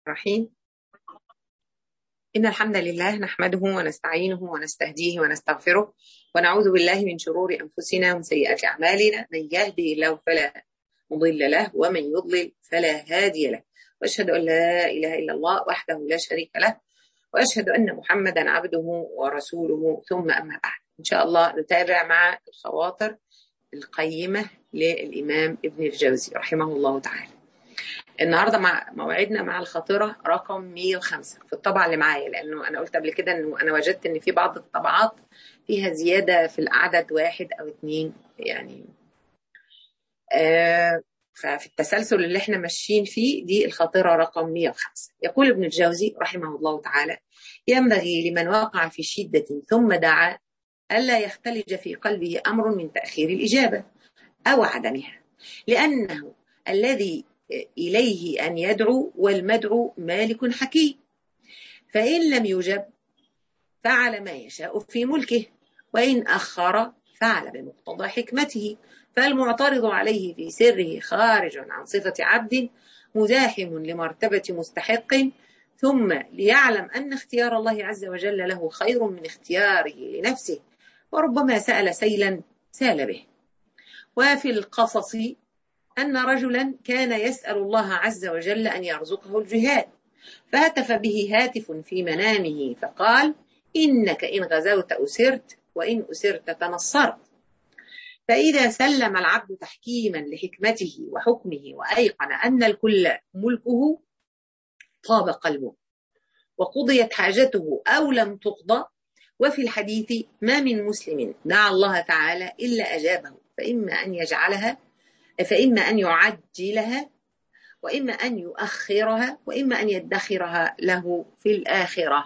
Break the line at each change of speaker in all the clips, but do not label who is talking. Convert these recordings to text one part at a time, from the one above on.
الرحيم إن الحمد لله نحمده ونستعينه ونستهديه ونستغفره ونعوذ بالله من شرور أنفسنا ومن سيئات أعمالنا من يهدي الله فلا مضل له ومن يضلل فلا هادي له وأشهد أن لا إله إلا الله وحده لا شريك له وأشهد أن محمدا عبده ورسوله ثم أما بعد إن شاء الله نتابع مع الخواطر القيمة للإمام ابن الجوزي رحمه الله تعالى النهارده مع موعدنا مع الخاطره رقم 105 في الطبعه اللي معايا لانه انا قلت قبل كده انه انا وجدت ان في بعض الطبعات فيها زياده في العدد واحد او اثنين يعني آه ففي التسلسل اللي احنا ماشيين فيه دي الخاطره رقم 105 يقول ابن الجوزي رحمه الله تعالى ينبغي لمن وقع في شده ثم دعا الا يختلج في قلبه امر من تاخير الاجابه او عدمها لانه الذي إليه أن يدعو والمدعو مالك حكيم فإن لم يجب فعل ما يشاء في ملكه وإن أخر فعل بمقتضى حكمته فالمعترض عليه في سره خارج عن صفة عبد مزاحم لمرتبة مستحق ثم ليعلم أن اختيار الله عز وجل له خير من اختياره لنفسه وربما سأل سيلا سال به وفي القصص أن رجلا كان يسأل الله عز وجل أن يرزقه الجهاد فهتف به هاتف في منامه فقال إنك إن غزوت أسرت وإن أسرت تنصرت فإذا سلم العبد تحكيما لحكمته وحكمه وأيقن أن الكل ملكه طاب قلبه وقضيت حاجته أو لم تقضى وفي الحديث ما من مسلم دعا الله تعالى إلا أجابه فإما أن يجعلها فإما أن يعجلها وإما أن يؤخرها وإما أن يدخرها له في الآخرة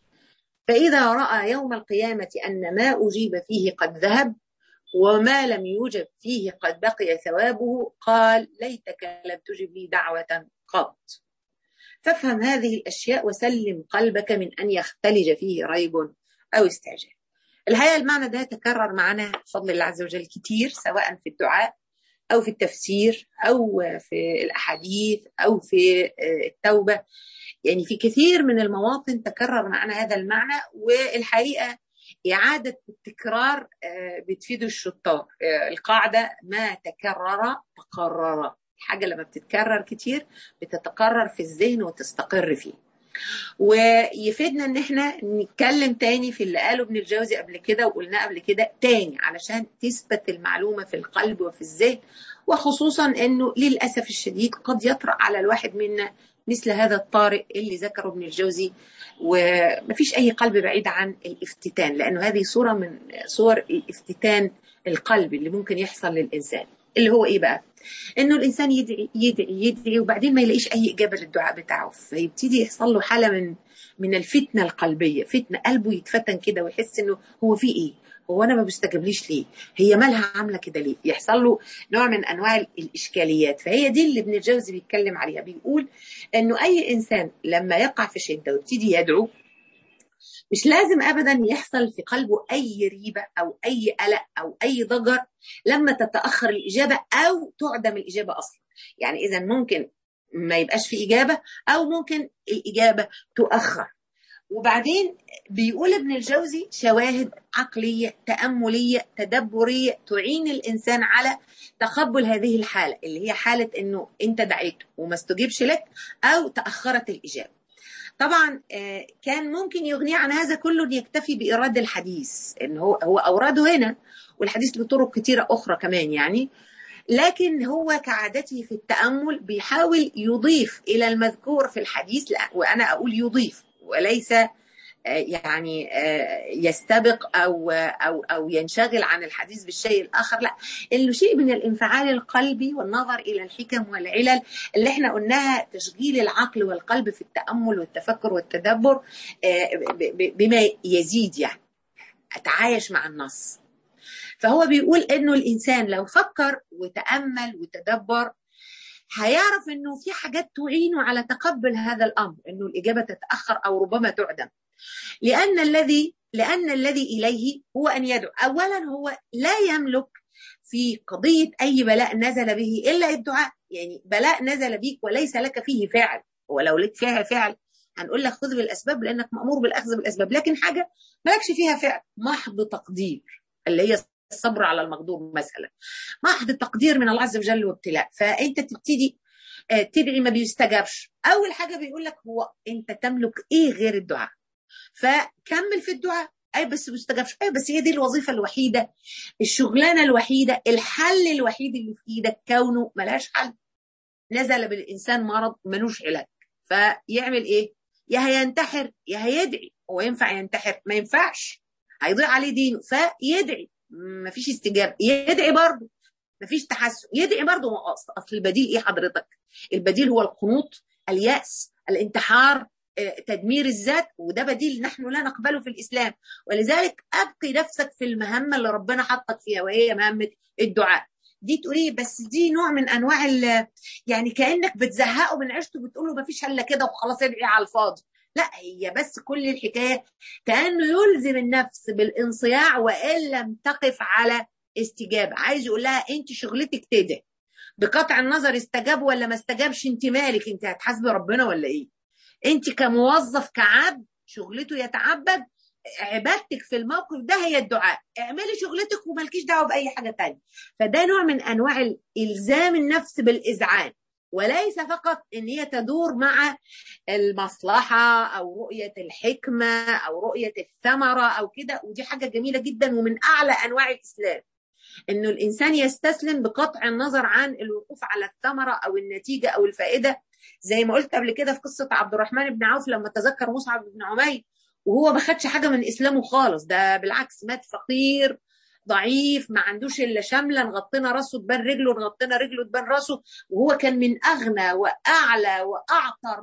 فإذا رأى يوم القيامة أن ما أجيب فيه قد ذهب وما لم يوجب فيه قد بقي ثوابه قال ليتك لم تجب لي دعوة قط فافهم هذه الأشياء وسلم قلبك من أن يختلج فيه ريب أو استعجال الحقيقة المعنى ده تكرر معنا بفضل الله عز وجل كتير سواء في الدعاء أو في التفسير أو في الأحاديث أو في التوبة يعني في كثير من المواطن تكرر معنا هذا المعنى والحقيقة إعادة التكرار بتفيد الشطار القاعدة ما تكرر تقرر الحاجة لما بتتكرر كتير بتتقرر في الذهن وتستقر فيه ويفيدنا ان احنا نتكلم تاني في اللي قاله ابن الجوزي قبل كده وقلناه قبل كده تاني علشان تثبت المعلومه في القلب وفي الذهن وخصوصا انه للاسف الشديد قد يطرا على الواحد منا مثل هذا الطارئ اللي ذكره ابن الجوزي ومفيش اي قلب بعيد عن الافتتان لانه هذه صوره من صور الافتتان القلب اللي ممكن يحصل للانسان اللي هو ايه بقى؟ انه الانسان يدعي يدعي يدعي وبعدين ما يلاقيش اي اجابه للدعاء بتاعه فيبتدي يحصل له حاله من من الفتنه القلبيه فتنه قلبه يتفتن كده ويحس انه هو في ايه؟ هو انا ما بستجابليش ليه؟ هي مالها عامله كده ليه؟ يحصل له نوع من انواع الاشكاليات فهي دي اللي ابن الجوزي بيتكلم عليها بيقول انه اي انسان لما يقع في شده ويبتدي يدعو مش لازم ابدا يحصل في قلبه اي ريبه او اي قلق او اي ضجر لما تتاخر الاجابه او تعدم الاجابه اصلا يعني اذا ممكن ما يبقاش في اجابه او ممكن الاجابه تؤخر وبعدين بيقول ابن الجوزي شواهد عقليه تامليه تدبريه تعين الانسان على تقبل هذه الحاله اللي هي حاله انه انت دعيت وما استجيبش لك او تاخرت الاجابه طبعا كان ممكن يغنيه عن هذا كله ان يكتفي بايراد الحديث ان هو هو اورده هنا والحديث له طرق كثيره اخرى كمان يعني لكن هو كعادته في التامل بيحاول يضيف الى المذكور في الحديث وانا اقول يضيف وليس يعني يستبق او او او ينشغل عن الحديث بالشيء الاخر لا انه شيء من الانفعال القلبي والنظر الى الحكم والعلل اللي احنا قلناها تشغيل العقل والقلب في التامل والتفكر والتدبر بما يزيد يعني اتعايش مع النص فهو بيقول انه الانسان لو فكر وتامل وتدبر هيعرف انه في حاجات تعينه على تقبل هذا الامر انه الاجابه تتاخر او ربما تعدم لأن الذي لأن الذي إليه هو أن يدعو أولا هو لا يملك في قضية أي بلاء نزل به إلا الدعاء يعني بلاء نزل بيك وليس لك فيه فعل ولو لك فيها فعل هنقول لك خذ بالاسباب لانك مامور بالاخذ بالاسباب لكن حاجه مالكش فيها فعل محض تقدير اللي هي الصبر على المقدور مثلا محض تقدير من الله عز وجل وابتلاء فانت تبتدي تدعي ما بيستجابش اول حاجه بيقول لك هو انت تملك ايه غير الدعاء فكمل في الدعاء اي بس ما استجابش اي بس هي دي الوظيفه الوحيده الشغلانه الوحيده الحل الوحيد اللي في ايدك كونه ملهاش حل نزل بالانسان مرض ملوش علاج فيعمل ايه يا هينتحر يا هيدعي هو ينفع ينتحر ما ينفعش هيضيع عليه دينه فيدعي مفيش استجابه يدعي برضه مفيش تحسن يدعي برضه اصل البديل ايه حضرتك البديل هو القنوط الياس الانتحار تدمير الذات وده بديل نحن لا نقبله في الاسلام ولذلك ابقي نفسك في المهمه اللي ربنا حطك فيها وهي مهمه الدعاء دي تقولي بس دي نوع من انواع يعني كانك بتزهقه من عيشته بتقول له ما فيش الا كده وخلاص ادعي على الفاضي لا هي بس كل الحكايه كانه يلزم النفس بالانصياع وان لم تقف على استجابه عايز يقول لها انت شغلتك تدعي بقطع النظر استجاب ولا ما استجابش انت مالك انت هتحاسبي ربنا ولا ايه انت كموظف كعبد شغلته يتعبد عبادتك في الموقف ده هي الدعاء اعملي شغلتك ومالكيش دعوه باي حاجه تانية فده نوع من انواع الزام النفس بالاذعان وليس فقط ان هي تدور مع المصلحه او رؤيه الحكمه او رؤيه الثمره او كده ودي حاجه جميله جدا ومن اعلى انواع الاسلام انه الانسان يستسلم بقطع النظر عن الوقوف على الثمره او النتيجه او الفائده زي ما قلت قبل كده في قصه عبد الرحمن بن عوف لما تذكر مصعب بن عمير وهو ما خدش حاجه من اسلامه خالص ده بالعكس مات فقير ضعيف ما عندوش الا شمله نغطينا راسه تبان رجله نغطينا رجله تبان راسه وهو كان من اغنى واعلى واعطر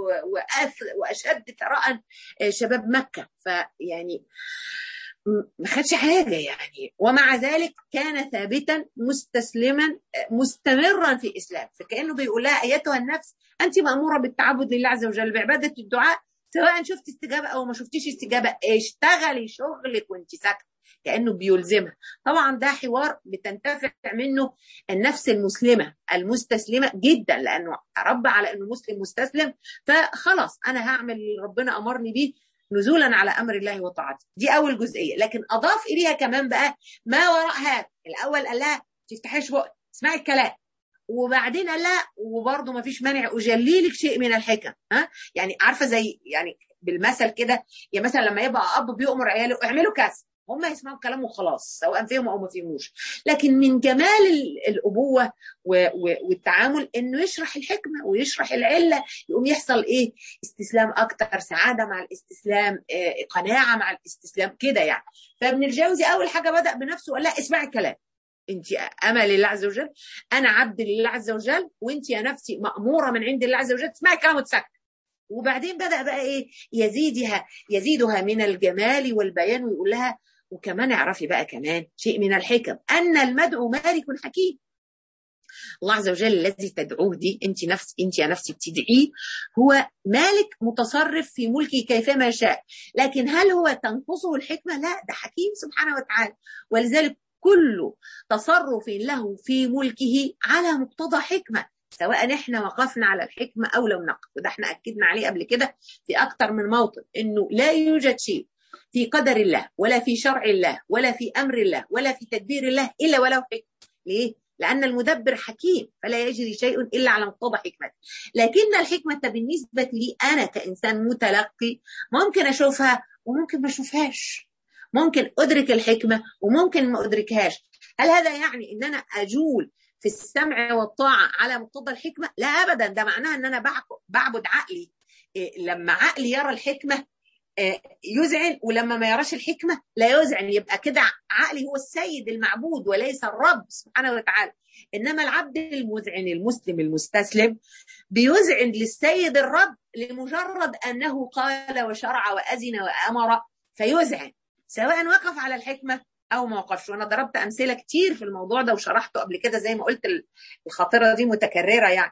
واشد ثراء شباب مكه فيعني ما خدش حاجة يعني ومع ذلك كان ثابتا مستسلما مستمرا في الإسلام فكأنه بيقول لها أيتها النفس أنت مأمورة بالتعبد لله عز وجل بعبادة الدعاء سواء شفت استجابة أو ما شفتيش استجابة اشتغلي شغلك وانت ساكتة كأنه بيلزمها طبعا ده حوار بتنتفع منه النفس المسلمة المستسلمة جدا لأنه رب على أنه مسلم مستسلم فخلاص أنا هعمل اللي ربنا أمرني بيه نزولا على امر الله وطاعته دي اول جزئيه لكن اضاف اليها كمان بقى ما وراء هذا الاول قال لها تفتحيش بقى اسمعي الكلام وبعدين قال لها وبرضه ما فيش مانع اجلي لك شيء من الحكم ها يعني عارفه زي يعني بالمثل كده يا مثلا لما يبقى اب بيؤمر عياله اعملوا كذا هم يسمعوا كلامه وخلاص سواء فهموا او ما فهموش لكن من جمال الابوه والتعامل انه يشرح الحكمه ويشرح العله يقوم يحصل ايه استسلام اكتر سعاده مع الاستسلام إيه قناعه مع الاستسلام كده يعني فابن الجوزي اول حاجه بدا بنفسه وقال لا اسمعي الكلام انت امل لله عز وجل انا عبد لله عز وجل وانت يا نفسي ماموره من عند الله عز وجل تسمعي الكلام وتسكت وبعدين بدا بقى ايه يزيدها يزيدها من الجمال والبيان ويقول لها وكمان اعرفي بقى كمان شيء من الحكم ان المدعو مالك حكيم الله عز وجل الذي تدعوه دي انت نفس انت يا نفسي بتدعيه هو مالك متصرف في ملكه كيفما شاء لكن هل هو تنقصه الحكمه لا ده حكيم سبحانه وتعالى ولذلك كل تصرف له في ملكه على مقتضى حكمه سواء احنا وقفنا على الحكمه او لم نقف وده احنا اكدنا عليه قبل كده في اكثر من موطن انه لا يوجد شيء في قدر الله ولا في شرع الله ولا في امر الله ولا في تدبير الله الا ولو حكمه ليه لأن المدبر حكيم فلا يجري شيء إلا على مقتضى حكمته لكن الحكمة بالنسبة لي أنا كإنسان متلقي ممكن أشوفها وممكن ما أشوفهاش ممكن أدرك الحكمة وممكن ما أدركهاش هل هذا يعني أن أنا أجول في السمع والطاعة على مقتضى الحكمة لا أبدا ده معناه أن أنا بعبد عقلي لما عقلي يرى الحكمة يذعن ولما ما يراش الحكمة لا يذعن يبقى كده عقلي هو السيد المعبود وليس الرب سبحانه وتعالى إنما العبد المذعن المسلم المستسلم بيذعن للسيد الرب لمجرد أنه قال وشرع وأذن وأمر فيذعن سواء وقف على الحكمة أو ما وقفش وأنا ضربت أمثلة كتير في الموضوع ده وشرحته قبل كده زي ما قلت الخاطرة دي متكررة يعني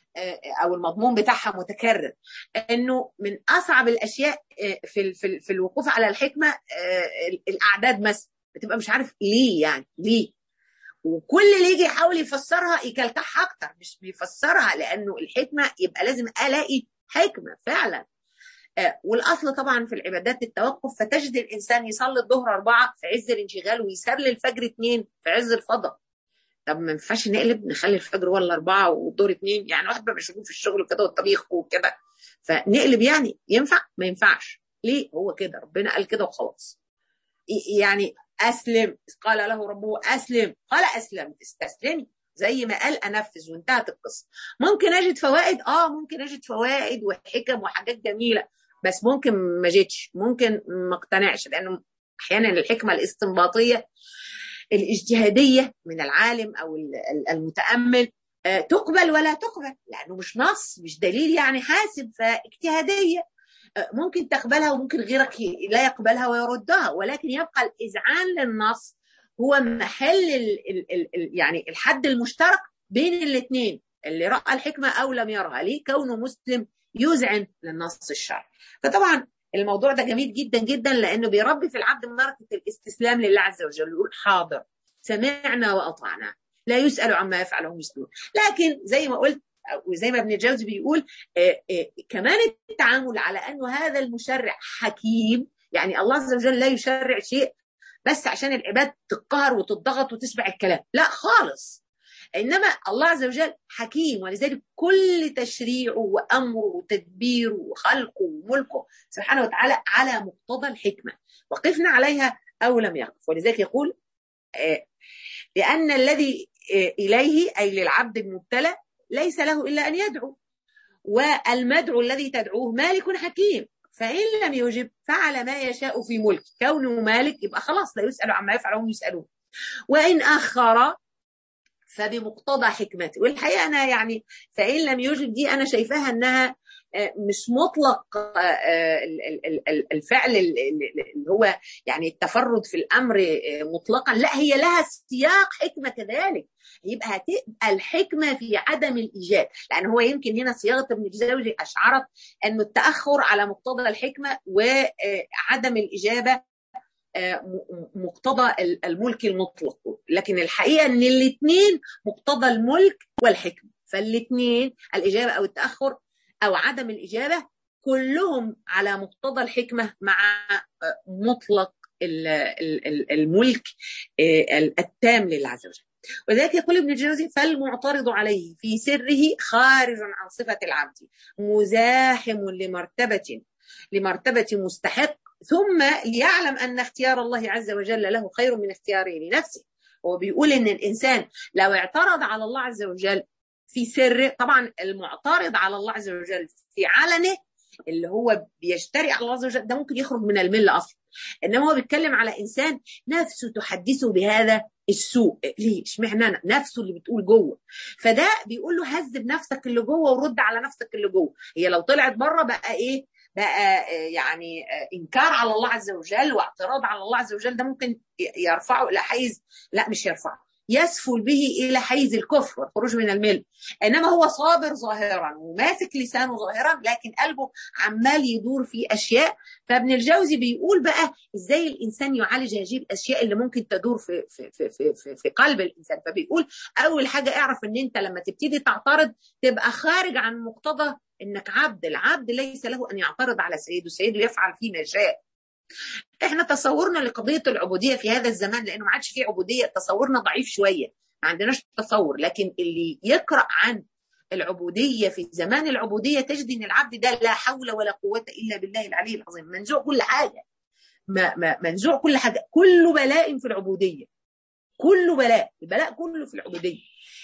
او المضمون بتاعها متكرر انه من اصعب الاشياء في في, في الوقوف على الحكمه الاعداد مثلا بتبقى مش عارف ليه يعني ليه وكل اللي يجي يحاول يفسرها يكلكعها اكتر مش بيفسرها لانه الحكمه يبقى لازم الاقي حكمه فعلا والاصل طبعا في العبادات التوقف فتجد الانسان يصلي الظهر اربعه في عز الانشغال ويصلي الفجر اثنين في عز الفضاء طب ما ينفعش نقلب نخلي الفجر ولا اربعه والظهر اثنين يعني واحد بقى مشغول في الشغل وكده والطبيخ وكده فنقلب يعني ينفع ما ينفعش ليه هو كده ربنا قال كده وخلاص يعني اسلم قال له ربه اسلم قال اسلمت استسلمي زي ما قال انفذ وانتهت القصه ممكن اجد فوائد اه ممكن اجد فوائد وحكم وحاجات جميله بس ممكن ما جيتش ممكن ما اقتنعش لانه احيانا الحكمه الاستنباطيه الاجتهاديه من العالم او المتامل تقبل ولا تقبل لانه مش نص مش دليل يعني حاسب فاجتهاديه ممكن تقبلها وممكن غيرك لا يقبلها ويردها ولكن يبقى الاذعان للنص هو محل ال ال ال ال يعني الحد المشترك بين الاثنين اللي راى الحكمه او لم يرها ليه كونه مسلم يذعن للنص الشرعي فطبعا الموضوع ده جميل جدا جدا لانه بيربي في العبد ملكه الاستسلام لله عز وجل يقول حاضر سمعنا واطعنا لا يسال عما يفعل وهم يسالون لكن زي ما قلت وزي ما ابن الجوزي بيقول آآ آآ كمان التعامل على انه هذا المشرع حكيم يعني الله عز وجل لا يشرع شيء بس عشان العباد تتقهر وتضغط وتسمع الكلام لا خالص انما الله عز وجل حكيم ولذلك كل تشريعه وامره وتدبيره وخلقه وملكه سبحانه وتعالى على مقتضى الحكمه وقفنا عليها او لم يقف ولذلك يقول لان الذي اليه اي للعبد المبتلى ليس له الا ان يدعو والمدعو الذي تدعوه مالك حكيم فإن لم يجب فعل ما يشاء في ملك كونه مالك يبقى خلاص لا يسأل عما يفعل وهم يسألون وإن أخر فبمقتضى حكمته والحقيقة أنا يعني فإن لم يجب دي أنا شايفاها أنها مش مطلق الفعل اللي هو يعني التفرد في الامر مطلقا لا هي لها سياق حكمه كذلك يبقى هتبقى الحكمه في عدم الايجاد لان هو يمكن هنا صياغه ابن الجوزي اشعرت انه التاخر على مقتضى الحكمه وعدم الاجابه مقتضى الملك المطلق لكن الحقيقه ان الاثنين مقتضى الملك والحكمه فالاثنين الاجابه او التاخر او عدم الاجابه كلهم على مقتضى الحكمه مع مطلق الملك التام لله عز وجل ولذلك يقول ابن الجوزي فالمعترض عليه في سره خارج عن صفه العبد مزاحم لمرتبه لمرتبه مستحق ثم ليعلم ان اختيار الله عز وجل له خير من اختياره لنفسه هو بيقول ان الانسان لو اعترض على الله عز وجل في سر طبعا المعترض على الله عز وجل في علنه اللي هو بيشتري على الله عز وجل ده ممكن يخرج من المله اصلا انما هو بيتكلم على انسان نفسه تحدثه بهذا السوء ليه اشمعنى انا نفسه اللي بتقول جوه فده بيقول له هذب نفسك اللي جوه ورد على نفسك اللي جوه هي لو طلعت بره بقى ايه بقى يعني انكار على الله عز وجل واعتراض على الله عز وجل ده ممكن يرفعه الى حيز لا مش يرفعه يسفل به الى حيز الكفر والخروج من المل انما هو صابر ظاهرا وماسك لسانه ظاهرا لكن قلبه عمال يدور في اشياء فابن الجوزي بيقول بقى ازاي الانسان يعالج هذه الاشياء اللي ممكن تدور في في في في, في, في قلب الانسان فبيقول اول حاجه اعرف ان انت لما تبتدي تعترض تبقى خارج عن مقتضى انك عبد العبد ليس له ان يعترض على سيده سيده يفعل فيه ما شاء احنا تصورنا لقضيه العبوديه في هذا الزمان لانه ما عادش فيه عبوديه تصورنا ضعيف شويه ما عندناش تصور لكن اللي يقرا عن العبوديه في زمان العبوديه تجد ان العبد ده لا حول ولا قوه الا بالله العلي العظيم منزوع كل حاجه ما ما منزوع كل حاجه كل بلاء في العبوديه كل بلاء البلاء كله في العبوديه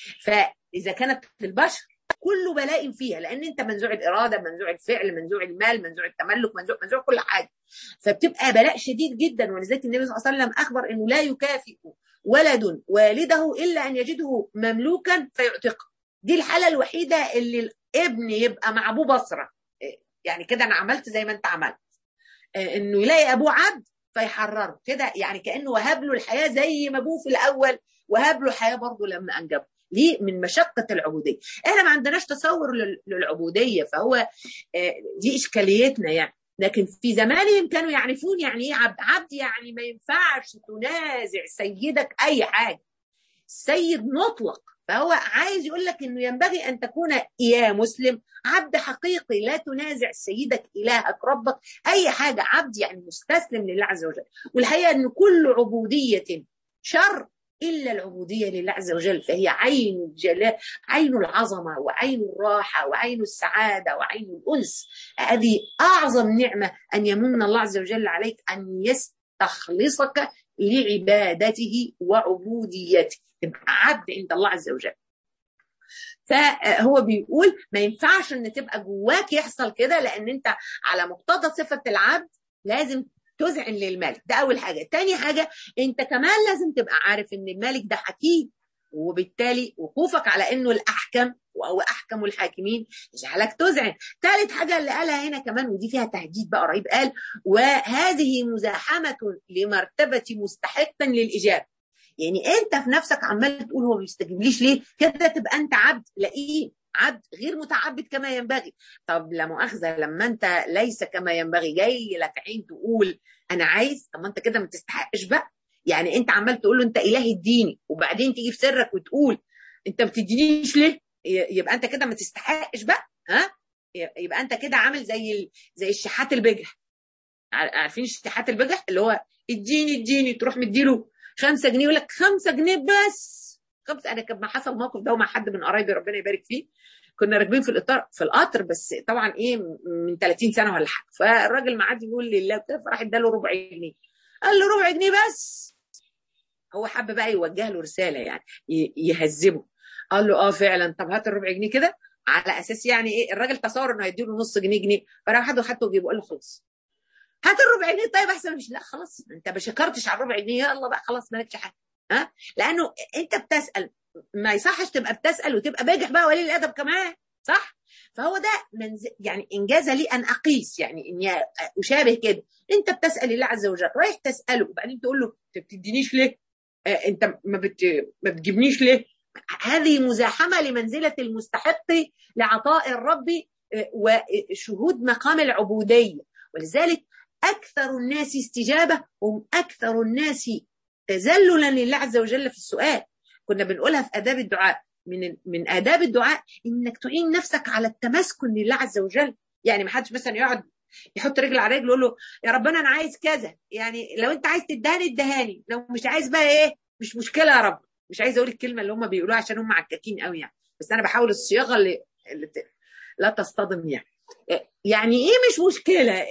فاذا كانت في البشر كل بلاء فيها لان انت منزوع الاراده منزوع الفعل منزوع المال منزوع التملك منزوع منزوع كل حاجه فبتبقى بلاء شديد جدا ولذلك النبي صلى الله عليه وسلم اخبر انه لا يكافئ ولد والده الا ان يجده مملوكا فيعتقه دي الحاله الوحيده اللي الابن يبقى مع ابوه بصره يعني كده انا عملت زي ما انت عملت انه يلاقي ابوه عبد فيحرره كده يعني كانه وهب له الحياه زي ما ابوه في الاول وهب له الحياه برضه لما انجبه ليه من مشقة العبودية احنا ما عندناش تصور للعبودية فهو دي إشكاليتنا يعني لكن في زمانهم كانوا يعرفون يعني ايه عبد عبد يعني ما ينفعش تنازع سيدك أي حاجة السيد مطلق فهو عايز يقول لك انه ينبغي ان تكون يا مسلم عبد حقيقي لا تنازع سيدك الهك ربك اي حاجه عبد يعني مستسلم لله عز وجل والحقيقه ان كل عبوديه شر الا العبوديه لله عز وجل فهي عين الجلال عين العظمه وعين الراحه وعين السعاده وعين الانس هذه اعظم نعمه ان يمن الله عز وجل عليك ان يستخلصك لعبادته وعبوديته تبقى عبد عند الله عز وجل فهو بيقول ما ينفعش ان تبقى جواك يحصل كده لان انت على مقتضى صفه العبد لازم تذعن للملك ده اول حاجه تاني حاجه انت كمان لازم تبقى عارف ان الملك ده حكيم وبالتالي وقوفك على انه الاحكم وهو احكم الحاكمين يجعلك تذعن ثالث حاجه اللي قالها هنا كمان ودي فيها تهديد بقى رهيب قال وهذه مزاحمه لمرتبه مستحق للاجابه يعني انت في نفسك عمال تقول هو ما بيستجيبليش ليه كده تبقى انت عبد لئيم عبد غير متعبد كما ينبغي طب لا مؤاخذه لما انت ليس كما ينبغي جاي لك عين تقول انا عايز طب ما انت كده ما تستحقش بقى يعني انت عمال تقول له انت اله اديني وبعدين تيجي في سرك وتقول انت ما بتدينيش ليه يبقى انت كده ما تستحقش بقى ها يبقى انت كده عامل زي زي الشحات البجح عارفين الشحات البجح اللي هو اديني اديني تروح مديله خمسة جنيه يقول لك خمسة جنيه بس خمسة أنا كان حصل موقف ده مع حد من قرايبي ربنا يبارك فيه كنا راكبين في القطار في القطر بس طبعا ايه من 30 سنه ولا حاجه فالراجل معدي بيقول لله فراح اداله ربع جنيه قال له ربع جنيه بس هو حب بقى يوجه له رساله يعني يهذبه قال له اه فعلا طب هات الربع جنيه كده على اساس يعني ايه الراجل تصور انه هيديله نص جنيه جنيه فراح حد حطه جيبه قال له خلاص هات الربع جنيه طيب احسن مش لا خلاص انت ما شكرتش على الربع جنيه يلا بقى خلاص مالكش حاجه ها لانه انت بتسال ما يصحش تبقى بتسال وتبقى باجح بقى ولي الادب كمان صح فهو ده منز... يعني انجاز لي ان اقيس يعني اني اشابه كده انت بتسال الله عز وجل رايح تساله وبعدين تقول له انت بتدينيش ليه آه انت ما, بت... ما بتجيبنيش ليه هذه مزاحمه لمنزله المستحق لعطاء الرب آه وشهود مقام العبوديه ولذلك اكثر الناس استجابه هم اكثر الناس تذللا لله عز وجل في السؤال كنا بنقولها في اداب الدعاء من من اداب الدعاء انك تعين نفسك على التمسكن لله عز وجل يعني ما حدش مثلا يقعد يحط رجل على رجل يقول له يا ربنا انا عايز كذا يعني لو انت عايز تدهني ادهاني لو مش عايز بقى ايه مش مشكله يا رب مش عايز اقول الكلمه اللي هم بيقولوها عشان هم عكاكين قوي يعني بس انا بحاول الصياغه اللي, اللي لا تصطدم يعني يعني ايه مش مشكله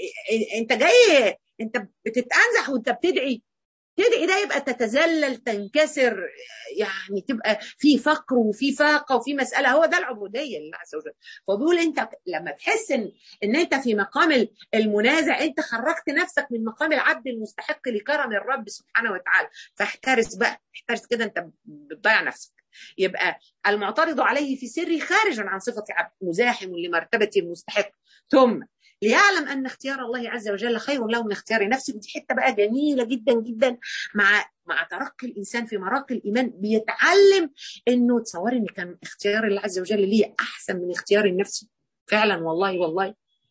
انت جاي انت بتتانزح وانت بتدعي تدعي ده يبقى تتذلل تنكسر يعني تبقى في فقر وفي فاقه وفي مساله هو ده العبوديه لله عز وجل فبيقول انت لما تحس ان ان انت في مقام المنازع انت خرجت نفسك من مقام العبد المستحق لكرم الرب سبحانه وتعالى فاحترس بقى احترس كده انت بتضيع نفسك يبقى المعترض عليه في سره خارج عن صفه عبد مزاحم لمرتبه المستحق ثم ليعلم ان اختيار الله عز وجل خير له من اختيار نفسه ودي حته بقى جميله جدا جدا مع مع ترقي الانسان في مراقي الايمان بيتعلم انه تصوري ان كان اختيار الله عز وجل ليه احسن من اختيار النفس فعلا والله والله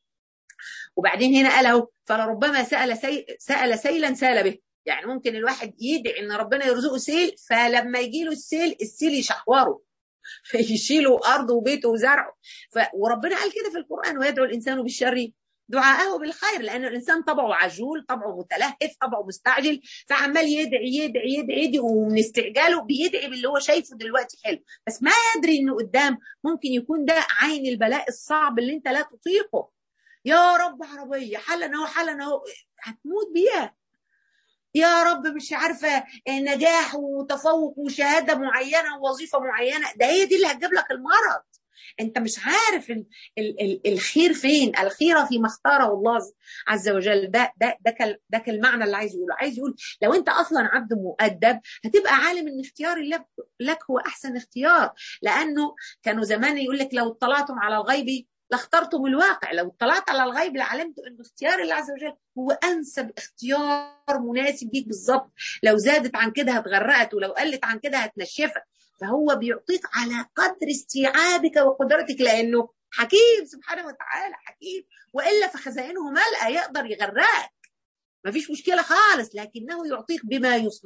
وبعدين هنا قال اهو فلربما سال سي... سال سيلا سال به يعني ممكن الواحد يدعي ان ربنا يرزقه سيل فلما يجي له السيل السيل يشحوره يشيلوا ارضه وبيته وزرعه ف... وربنا قال كده في القران ويدعو الانسان بالشر دعاءه بالخير لان الانسان طبعه عجول طبعه متلهف طبعه مستعجل فعمال يدعي يدعي يدعي يدعي ومن استعجاله بيدعي باللي هو شايفه دلوقتي حلو بس ما يدري انه قدام ممكن يكون ده عين البلاء الصعب اللي انت لا تطيقه يا رب عربيه حالا اهو حالا اهو هتموت بيها يا رب مش عارفه نجاح وتفوق وشهاده معينه ووظيفه معينه ده هي دي اللي هتجيب لك المرض انت مش عارف ال ال ال الخير فين الخيره فيما اختاره الله عز وجل ده ده ده ده المعنى اللي عايز يقوله عايز يقول لو انت اصلا عبد مؤدب هتبقى عالم ان اختيار الله لك هو احسن اختيار لانه كانوا زمان يقول لك لو اطلعتم على الغيب لاخترتم الواقع لو اطلعت على الغيب لعلمت ان اختيار الله عز وجل هو انسب اختيار مناسب ليك بالظبط لو زادت عن كده هتغرقك ولو قلت عن كده هتنشفك فهو بيعطيك على قدر استيعابك وقدرتك لانه حكيم سبحانه وتعالى حكيم والا فخزائنه ملأى يقدر يغرقك مفيش مشكله خالص لكنه يعطيك بما يصلح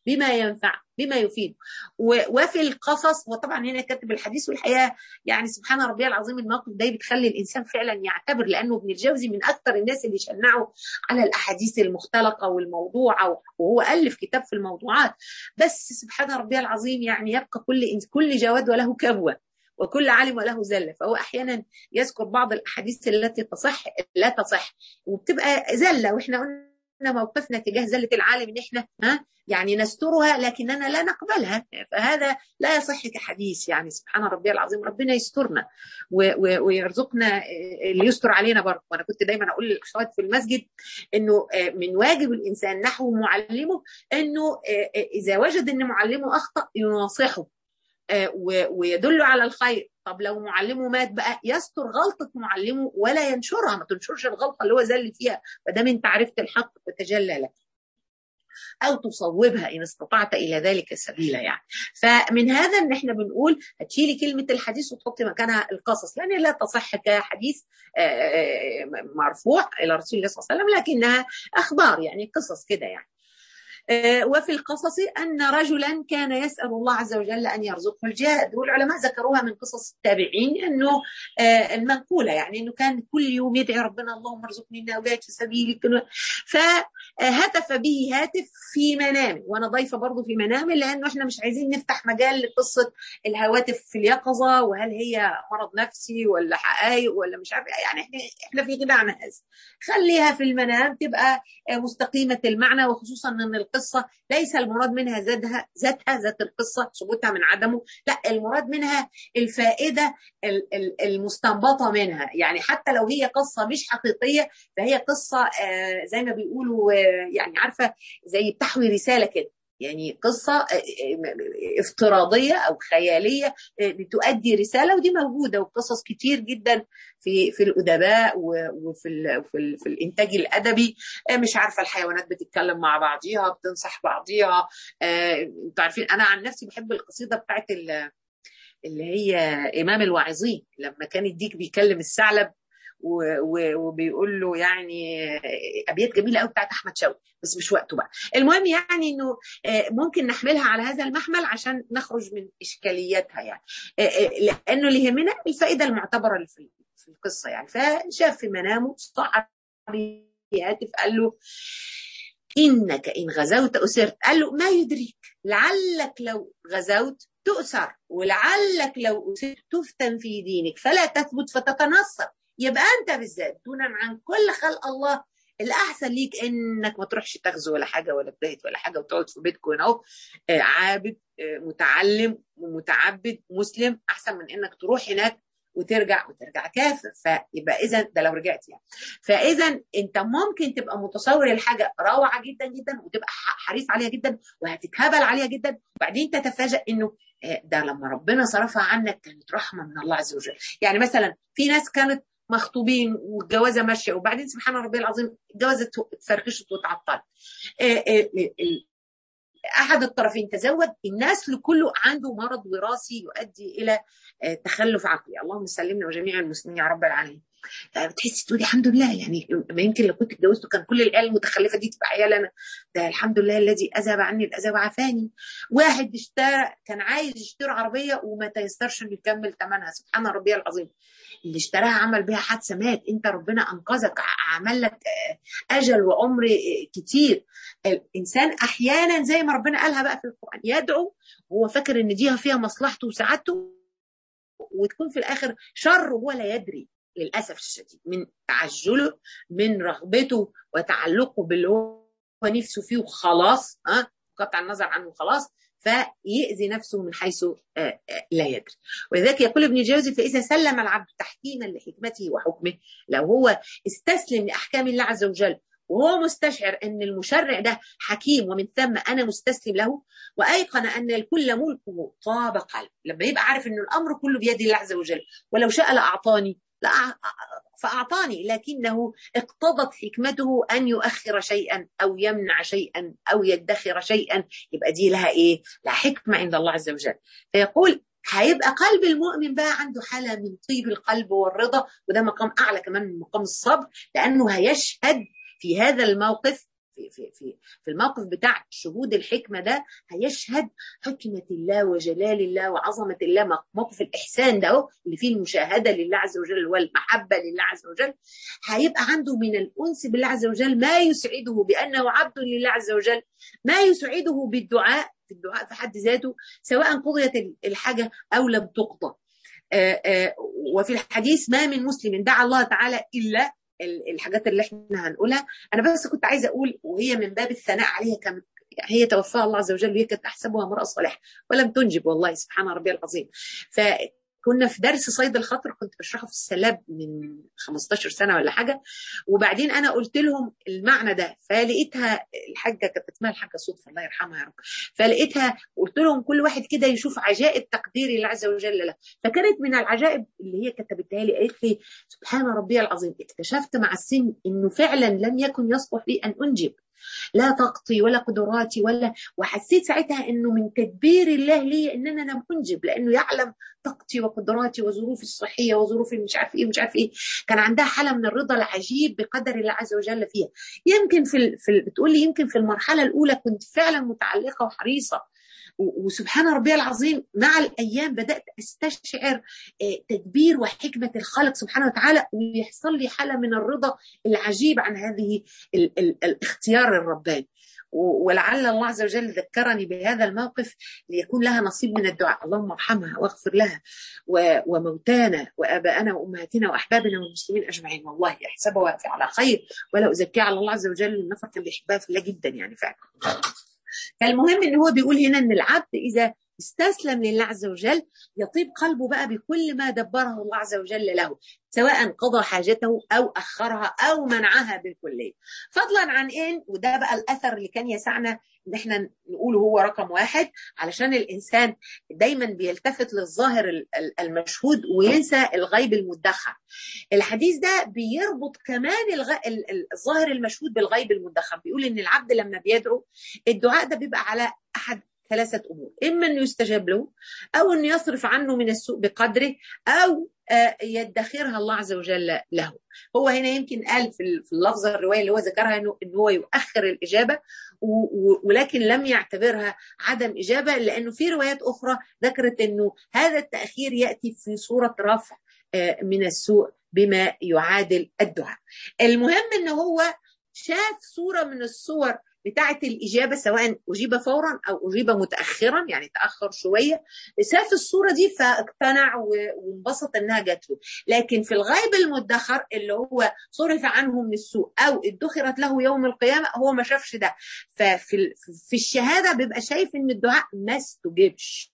بما ينفع بما يفيد وفي القصص وطبعا هنا كاتب الحديث والحقيقه يعني سبحان ربي العظيم الموقف ده بتخلي الانسان فعلا يعتبر لانه ابن الجوزي من اكثر الناس اللي شنعوا على الاحاديث المختلقه والموضوعه وهو الف كتاب في الموضوعات بس سبحان ربي العظيم يعني يبقى كل كل جواد وله كبوه وكل عالم وله زله فهو احيانا يذكر بعض الاحاديث التي تصح لا تصح وبتبقى زله واحنا قلنا موقفنا تجاه زله العالم ان احنا ها يعني نسترها لكننا لا نقبلها فهذا لا يصح كحديث يعني سبحان ربي العظيم ربنا يسترنا ويرزقنا اللي يستر علينا برضه وانا كنت دايما اقول للاخوات في المسجد انه من واجب الانسان نحو معلمه انه اذا وجد ان معلمه اخطا يناصحه ويدل على الخير طب لو معلمه مات بقى يستر غلطة معلمه ولا ينشرها ما تنشرش الغلطة اللي هو زل فيها فدام انت عرفت الحق فتجلى لك او تصوبها ان استطعت الى ذلك سبيلا يعني فمن هذا ان احنا بنقول هتشيلي كلمه الحديث وتحطي مكانها القصص لان لا تصح كحديث مرفوع الى رسول الله صلى الله عليه وسلم لكنها اخبار يعني قصص كده يعني وفي القصص أن رجلا كان يسأل الله عز وجل أن يرزقه الجهاد والعلماء ذكروها من قصص التابعين أنه المنقولة يعني أنه كان كل يوم يدعي ربنا اللهم ارزقني أن أجاهد في سبيلك فهتف به هاتف في منامه وأنا ضيفة برضه في منامه لأنه إحنا مش عايزين نفتح مجال لقصة الهواتف في اليقظة وهل هي مرض نفسي ولا حقائق ولا مش عارف يعني إحنا إحنا في غنى عن هذا خليها في المنام تبقى مستقيمة المعنى وخصوصا أن القصة ليس المراد منها ذاتها ذاتها ذات القصة ثبوتها من عدمه لا المراد منها الفائدة المستنبطة منها يعني حتى لو هي قصة مش حقيقية فهي قصة زي ما بيقولوا يعني عارفة زي بتحوي رسالة كده يعني قصة افتراضية أو خيالية بتؤدي رسالة ودي موجودة وقصص كتير جدا في في الأدباء وفي ال في, ال في الإنتاج الأدبي مش عارفة الحيوانات بتتكلم مع بعضيها بتنصح بعضيها أنتوا عارفين أنا عن نفسي بحب القصيدة بتاعت اللي هي إمام الواعظين لما كان الديك بيكلم الثعلب وبيقول له يعني ابيات جميله قوي بتاعت احمد شوقي بس مش وقته بقى المهم يعني انه ممكن نحملها على هذا المحمل عشان نخرج من اشكالياتها يعني لانه اللي يهمنا الفائده المعتبره اللي في القصه يعني فشاف في منامه صعب هاتف قال له انك ان غزوت اسرت قال له ما يدريك لعلك لو غزوت تؤسر ولعلك لو اسرت تفتن في دينك فلا تثبت فتتنصر يبقى انت بالذات دونا عن كل خلق الله الاحسن ليك انك ما تروحش تغزو ولا حاجه ولا تبيت ولا حاجه وتقعد في بيتك هنا اهو عابد متعلم ومتعبد مسلم احسن من انك تروح هناك وترجع وترجع كافر فيبقى اذا ده لو رجعت يعني فاذا انت ممكن تبقى متصور الحاجه روعه جدا جدا وتبقى حريص عليها جدا وهتتهبل عليها جدا وبعدين تتفاجئ انه ده لما ربنا صرفها عنك كانت رحمه من الله عز وجل يعني مثلا في ناس كانت مخطوبين والجوازه ماشيه وبعدين سبحان ربي العظيم الجوازه اتفركشت واتعطلت احد الطرفين تزوج النسل كله عنده مرض وراثي يؤدي الى تخلف عقلي اللهم سلمنا وجميع المسلمين يا رب العالمين بتحسي تقولي الحمد لله يعني ما يمكن لو كنت اتجوزت كان كل العيال المتخلفه دي تبقى عيال انا ده الحمد لله الذي اذهب عني الاذى وعافاني واحد اشترى كان عايز يشتري عربيه وما تيسرش انه يكمل ثمنها سبحان ربي العظيم اللي اشتراها عمل بها حادثه مات انت ربنا انقذك عمل لك اجل وعمر كتير الانسان احيانا زي ما ربنا قالها بقى في القران يدعو وهو فاكر ان دي فيها مصلحته وسعادته وتكون في الاخر شر وهو لا يدري للاسف الشديد من تعجله من رغبته وتعلقه باللي هو نفسه فيه وخلاص ها قطع النظر عنه خلاص فيأذي نفسه من حيث لا يدري ولذلك يقول ابن الجوزي فإذا سلم العبد تحكيما لحكمته وحكمه لو هو استسلم لأحكام الله عز وجل وهو مستشعر ان المشرع ده حكيم ومن ثم انا مستسلم له وايقن ان الكل ملكه طاب قلب لما يبقى عارف ان الامر كله بيد الله عز وجل ولو شاء لاعطاني لا فأعطاني لكنه اقتضت حكمته أن يؤخر شيئا أو يمنع شيئا أو يدخر شيئا يبقى دي لها إيه؟ لها حكمة عند الله عز وجل فيقول هيبقى قلب المؤمن بقى عنده حالة من طيب القلب والرضا وده مقام أعلى كمان من مقام الصبر لأنه هيشهد في هذا الموقف في في في في الموقف بتاع شهود الحكمه ده هيشهد حكمه الله وجلال الله وعظمه الله موقف الاحسان ده اهو اللي فيه المشاهده لله عز وجل والمحبه لله عز وجل هيبقى عنده من الانس بالله عز وجل ما يسعده بانه عبد لله عز وجل ما يسعده بالدعاء في الدعاء في حد ذاته سواء قضيت الحاجه او لم تقضى آآ آآ وفي الحديث ما من مسلم دعا الله تعالى الا الحاجات اللي احنا هنقولها انا بس كنت عايزه اقول وهي من باب الثناء عليها كم هي توفاها الله عز وجل وهي كانت احسبها امراه صالحه ولم تنجب والله سبحان ربي العظيم ف كنا في درس صيد الخطر كنت بشرحه في السلاب من 15 سنه ولا حاجه وبعدين انا قلت لهم المعنى ده فلقيتها الحاجه كانت اسمها الحاجه صدفه الله يرحمها يا رب فلقيتها قلت لهم كل واحد كده يشوف عجائب تقدير الله عز وجل له فكانت من العجائب اللي هي كتبتها لي قالت لي سبحان ربي العظيم اكتشفت مع السن انه فعلا لم يكن يصلح لي ان انجب لا طاقتي ولا قدراتي ولا وحسيت ساعتها انه من تدبير الله لي ان انا لم انجب لانه يعلم طاقتي وقدراتي وظروفي الصحيه وظروفي مش عارف ايه مش عارف ايه كان عندها حاله من الرضا العجيب بقدر الله عز وجل فيها يمكن في, ال... في ال... بتقول لي يمكن في المرحله الاولى كنت فعلا متعلقه وحريصه وسبحان ربي العظيم مع الايام بدات استشعر تدبير وحكمه الخالق سبحانه وتعالى ويحصل لي حاله من الرضا العجيب عن هذه ال ال الاختيار الرباني ولعل الله عز وجل ذكرني بهذا الموقف ليكون لها نصيب من الدعاء اللهم ارحمها واغفر لها وموتانا وابائنا وامهاتنا واحبابنا والمسلمين اجمعين والله احسبها على خير ولا ازكيها على الله عز وجل النفر كان بيحبها في الله جدا يعني فعلا فالمهم ان هو بيقول هنا ان العبد اذا استسلم لله عز وجل يطيب قلبه بقى بكل ما دبره الله عز وجل له سواء قضى حاجته او اخرها او منعها بالكليه فضلا عن ايه وده بقى الاثر اللي كان يسعنا ان احنا نقوله هو رقم واحد علشان الانسان دايما بيلتفت للظاهر المشهود وينسى الغيب المدخر الحديث ده بيربط كمان الغ... الظاهر المشهود بالغيب المدخر بيقول ان العبد لما بيدعو الدعاء ده بيبقى على احد ثلاثة أمور إما أنه يستجاب له أو أنه يصرف عنه من السوء بقدره أو يدخرها الله عز وجل له هو هنا يمكن قال في اللفظ الرواية اللي هو ذكرها أنه, إنه هو يؤخر الإجابة ولكن لم يعتبرها عدم إجابة لأنه في روايات أخرى ذكرت أنه هذا التأخير يأتي في صورة رفع من السوء بما يعادل الدعاء المهم أنه هو شاف صورة من الصور بتاعه الاجابه سواء اجيب فورا او اجيب متاخرا يعني تاخر شويه شاف الصوره دي فاقتنع وانبسط انها جات له لكن في الغيب المدخر اللي هو صرف عنه من السوء او ادخرت له يوم القيامه هو ما شافش ده ففي في الشهاده بيبقى شايف ان الدعاء ما استجبش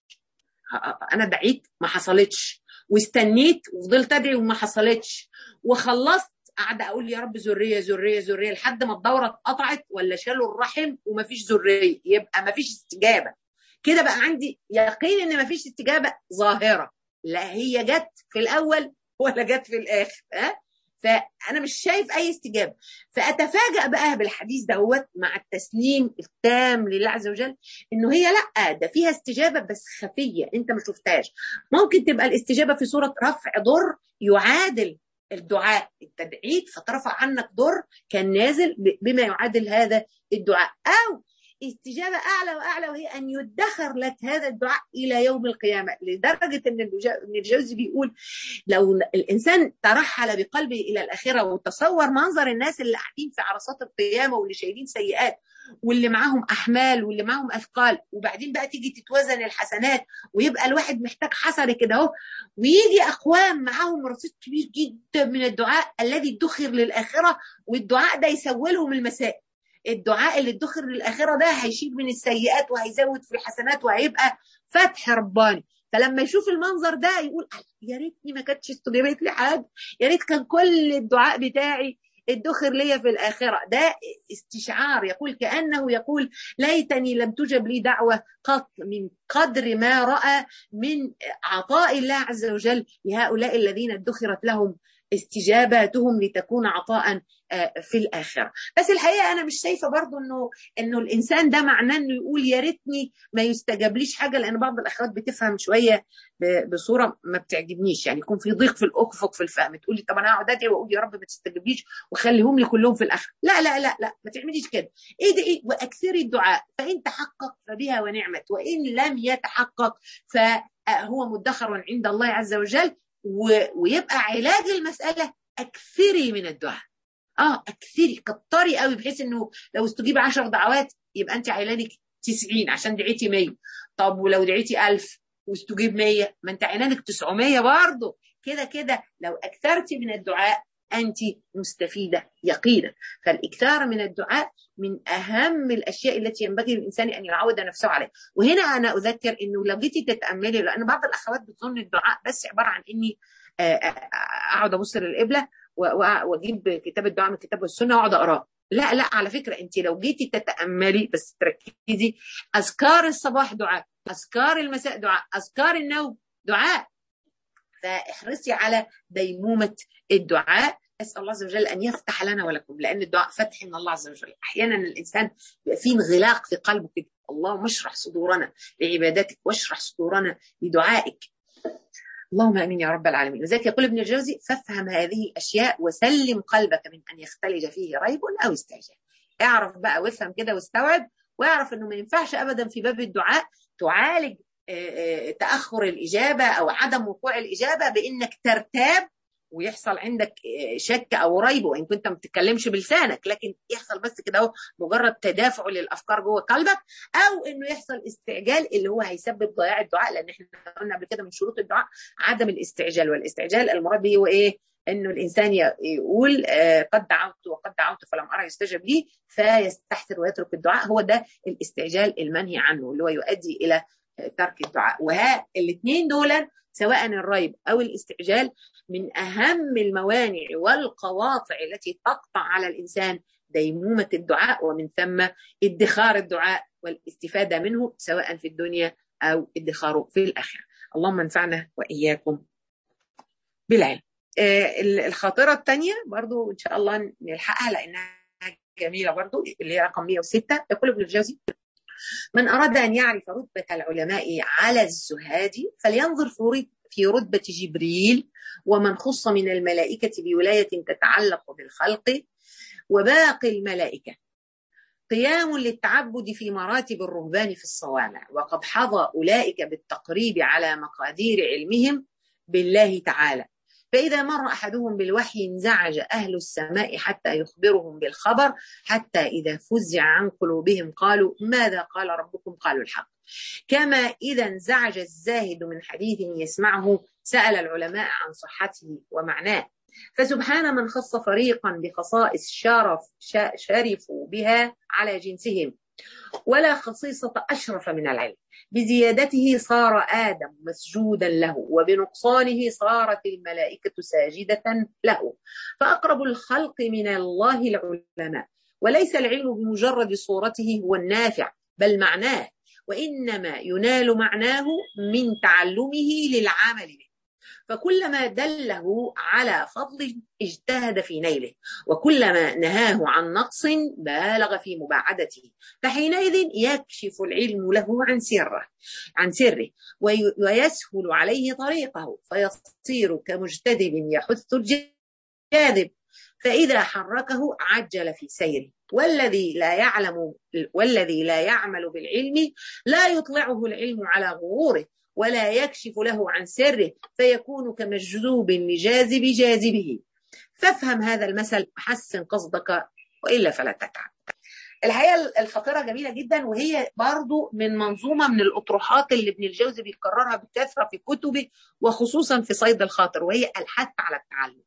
انا دعيت ما حصلتش واستنيت وفضلت ادعي وما حصلتش وخلصت قاعده اقول يا رب ذريه ذريه ذريه لحد ما الدوره اتقطعت ولا شالوا الرحم ومفيش ذريه يبقى مفيش استجابه كده بقى عندي يقين ان مفيش استجابه ظاهره لا هي جت في الاول ولا جت في الاخر ها فانا مش شايف اي استجابه فاتفاجأ بقى بالحديث دوت مع التسليم التام لله عز وجل انه هي لا ده فيها استجابه بس خفيه انت ما شفتهاش ممكن تبقى الاستجابه في صوره رفع ضر يعادل الدعاء انت دعيت فترفع عنك ضر كان نازل بما يعادل هذا الدعاء او استجابة أعلى وأعلى وهي أن يدخر لك هذا الدعاء إلى يوم القيامة لدرجة أن ابن الجوزي بيقول لو الإنسان ترحل بقلبه إلى الآخرة وتصور منظر الناس اللي قاعدين في عرصات القيامة واللي شايلين سيئات واللي معاهم أحمال واللي معاهم أثقال وبعدين بقى تيجي تتوزن الحسنات ويبقى الواحد محتاج حسنة كده أهو ويجي أقوام معاهم رصيد كبير جدا من الدعاء الذي ادخر للآخرة والدعاء ده يسوي لهم المسائل الدعاء اللي ادخر للاخره ده هيشيل من السيئات وهيزود في الحسنات وهيبقى فتح رباني فلما يشوف المنظر ده يقول يا ريتني ما كانتش استجابت لي حاجه يا ريت كان كل الدعاء بتاعي ادخر ليا في الآخرة ده استشعار يقول كأنه يقول ليتني لم تجب لي دعوة قط من قدر ما رأى من عطاء الله عز وجل لهؤلاء الذين ادخرت لهم استجاباتهم لتكون عطاء في الاخره بس الحقيقه انا مش شايفه برضو انه انه الانسان ده معناه انه يقول يا ريتني ما يستجابليش حاجه لان بعض الاخوات بتفهم شويه بصوره ما بتعجبنيش يعني يكون في ضيق في الافق في الفهم تقول لي طب انا هقعد ادعي واقول يا رب ما تستجبليش وخليهم لي كلهم في الاخره لا لا لا لا ما تعمليش كده ايه ده ايه واكثري الدعاء فان تحقق فبها ونعمت وان لم يتحقق فهو مدخر عند الله عز وجل ويبقى علاج المساله اكثري من الدعاء اه اكثري كتري قوي بحيث انه لو استجيب 10 دعوات يبقى انت عيلانك 90 عشان دعيتي 100 طب ولو دعيتي 1000 واستجيب 100 ما انت عينانك 900 برضه كده كده لو اكثرتي من الدعاء انت مستفيده يقينا فالاكثار من الدعاء من اهم الاشياء التي ينبغي للانسان ان يعود نفسه عليها وهنا انا اذكر انه لو جيتي تتاملي لان بعض الاخوات بتظن الدعاء بس عباره عن اني اقعد ابص للقبله واجيب كتاب الدعاء من الكتاب والسنه واقعد اقراه لا لا على فكره انت لو جيتي تتاملي بس تركزي اذكار الصباح دعاء اذكار المساء دعاء اذكار النوم دعاء فاحرصي على ديمومه الدعاء اسال الله عز وجل ان يفتح لنا ولكم لان الدعاء فتح من الله عز وجل احيانا الانسان بيبقى فيه انغلاق في قلبه كده اللهم اشرح صدورنا لعبادتك واشرح صدورنا لدعائك اللهم امين يا رب العالمين لذلك يقول ابن الجوزي فافهم هذه الاشياء وسلم قلبك من ان يختلج فيه ريب او استعجال اعرف بقى وافهم كده واستوعب واعرف انه ما ينفعش ابدا في باب الدعاء تعالج تاخر الاجابه او عدم وقوع الاجابه بانك ترتاب ويحصل عندك شك او ريب وان كنت ما بتتكلمش بلسانك لكن يحصل بس كده اهو مجرد تدافع للافكار جوه قلبك او انه يحصل استعجال اللي هو هيسبب ضياع الدعاء لان احنا قلنا قبل كده من شروط الدعاء عدم الاستعجال والاستعجال المراد به هو ايه؟ انه الانسان يقول قد دعوت وقد دعوت فلم ارى يستجب لي فيستحسر ويترك الدعاء هو ده الاستعجال المنهي عنه اللي هو يؤدي الى ترك الدعاء وها الاثنين دول سواء الريب او الاستعجال من اهم الموانع والقواطع التي تقطع على الانسان ديمومه الدعاء ومن ثم ادخار الدعاء والاستفاده منه سواء في الدنيا او ادخاره في الاخره. اللهم انفعنا واياكم بالعلم. آه الخاطره الثانيه برضو ان شاء الله نلحقها لانها جميله برضو اللي هي رقم 106 يقول ابن الجوزي من أراد أن يعرف رتبة العلماء على الزهاد فلينظر في رتبة جبريل ومن خص من الملائكة بولاية تتعلق بالخلق وباقي الملائكة قيام للتعبد في مراتب الرهبان في الصوامع وقد حظى أولئك بالتقريب على مقادير علمهم بالله تعالى فإذا مر أحدهم بالوحي انزعج أهل السماء حتى يخبرهم بالخبر حتى إذا فزع عن قلوبهم قالوا ماذا قال ربكم قالوا الحق كما إذا انزعج الزاهد من حديث يسمعه سأل العلماء عن صحته ومعناه فسبحان من خص فريقا بخصائص شرف شرفوا بها على جنسهم ولا خصيصة أشرف من العلم بزيادته صار آدم مسجودا له وبنقصانه صارت الملائكة ساجدة له فأقرب الخلق من الله العلماء وليس العلم بمجرد صورته هو النافع بل معناه وإنما ينال معناه من تعلمه للعمل به فكلما دله على فضل اجتهد في نيله وكلما نهاه عن نقص بالغ في مباعدته فحينئذ يكشف العلم له عن سره عن سره ويسهل عليه طريقه فيصير كمجتذب يحث الجاذب فإذا حركه عجل في سيره والذي لا يعلم والذي لا يعمل بالعلم لا يطلعه العلم على غروره ولا يكشف له عن سره فيكون كمجذوب لجاذب جاذبه فافهم هذا المثل حسن قصدك والا فلا تتعب الحقيقه الخطيره جميله جدا وهي برضو من منظومه من الاطروحات اللي ابن الجوزي بيكررها بكثره في كتبه وخصوصا في صيد الخاطر وهي الحث على التعلم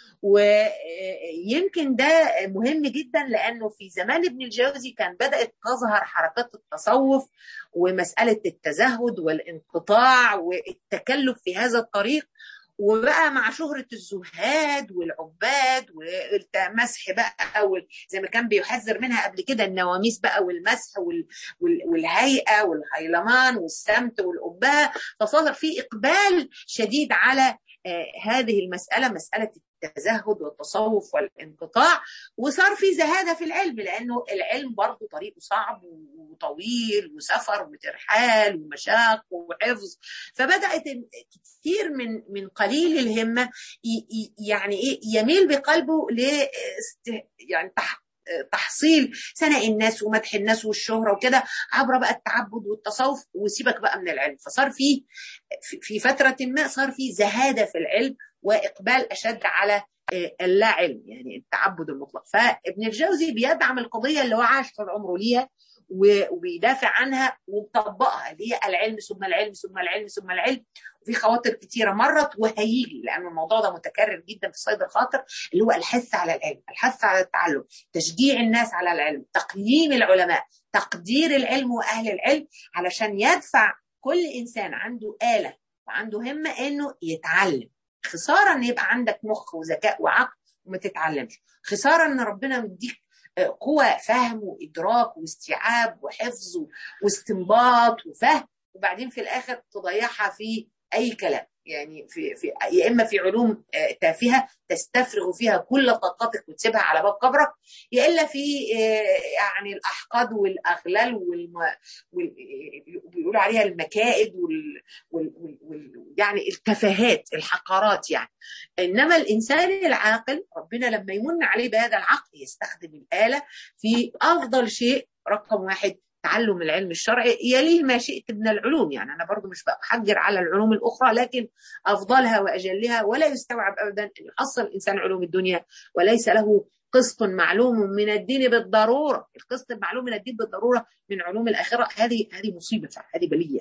ويمكن ده مهم جدا لانه في زمان ابن الجوزي كان بدات تظهر حركات التصوف ومساله التزهد والانقطاع والتكلف في هذا الطريق وبقى مع شهرة الزهاد والعباد والمسح بقى زي ما كان بيحذر منها قبل كده النواميس بقى والمسح والهيئة والهيلمان والسمت والأباء فصار في إقبال شديد على هذه المسألة مسألة التزهد والتصوف والانقطاع وصار في زهاده في العلم لانه العلم برضه طريقه صعب وطويل وسفر وترحال ومشاق وحفظ فبدات كثير من من قليل الهمه يعني ايه يميل بقلبه ل يعني تحصيل ثناء الناس ومدح الناس والشهره وكده عبر بقى التعبد والتصوف وسيبك بقى من العلم فصار في في فتره ما صار في زهاده في العلم واقبال اشد على اللا علم يعني التعبد المطلق فابن الجوزي بيدعم القضيه اللي هو عاش طول عمره ليها وبيدافع عنها ومطبقها اللي هي العلم ثم العلم ثم العلم ثم العلم وفي خواطر كتيره مرت وهيجي لان الموضوع ده متكرر جدا في صيد الخاطر اللي هو الحث على العلم، الحث على التعلم، تشجيع الناس على العلم، تقييم العلماء، تقدير العلم واهل العلم علشان يدفع كل انسان عنده اله وعنده همه انه يتعلم. خساره ان يبقى عندك مخ وذكاء وعقل وما تتعلمش، خساره ان ربنا مديك قوة فهم وإدراك واستيعاب وحفظ واستنباط وفهم وبعدين في الآخر تضيعها في أي كلام يعني في في يا اما في علوم تافهه تستفرغ فيها كل طاقتك وتسيبها على باب قبرك يا الا في يعني الاحقاد والاغلال والم... وال... بيقولوا عليها المكائد وال... وال... وال... وال... يعني التفاهات الحقارات يعني انما الانسان العاقل ربنا لما يمن عليه بهذا العقل يستخدم الاله في افضل شيء رقم واحد تعلم العلم الشرعي يليه ما شئت من العلوم يعني أنا برضو مش بحجر على العلوم الأخرى لكن أفضلها وأجلها ولا يستوعب أبدا أن يحصل الإنسان علوم الدنيا وليس له قسط معلوم من الدين بالضرورة القسط المعلوم من الدين بالضرورة من علوم الآخرة هذه هذه مصيبة هذه بلية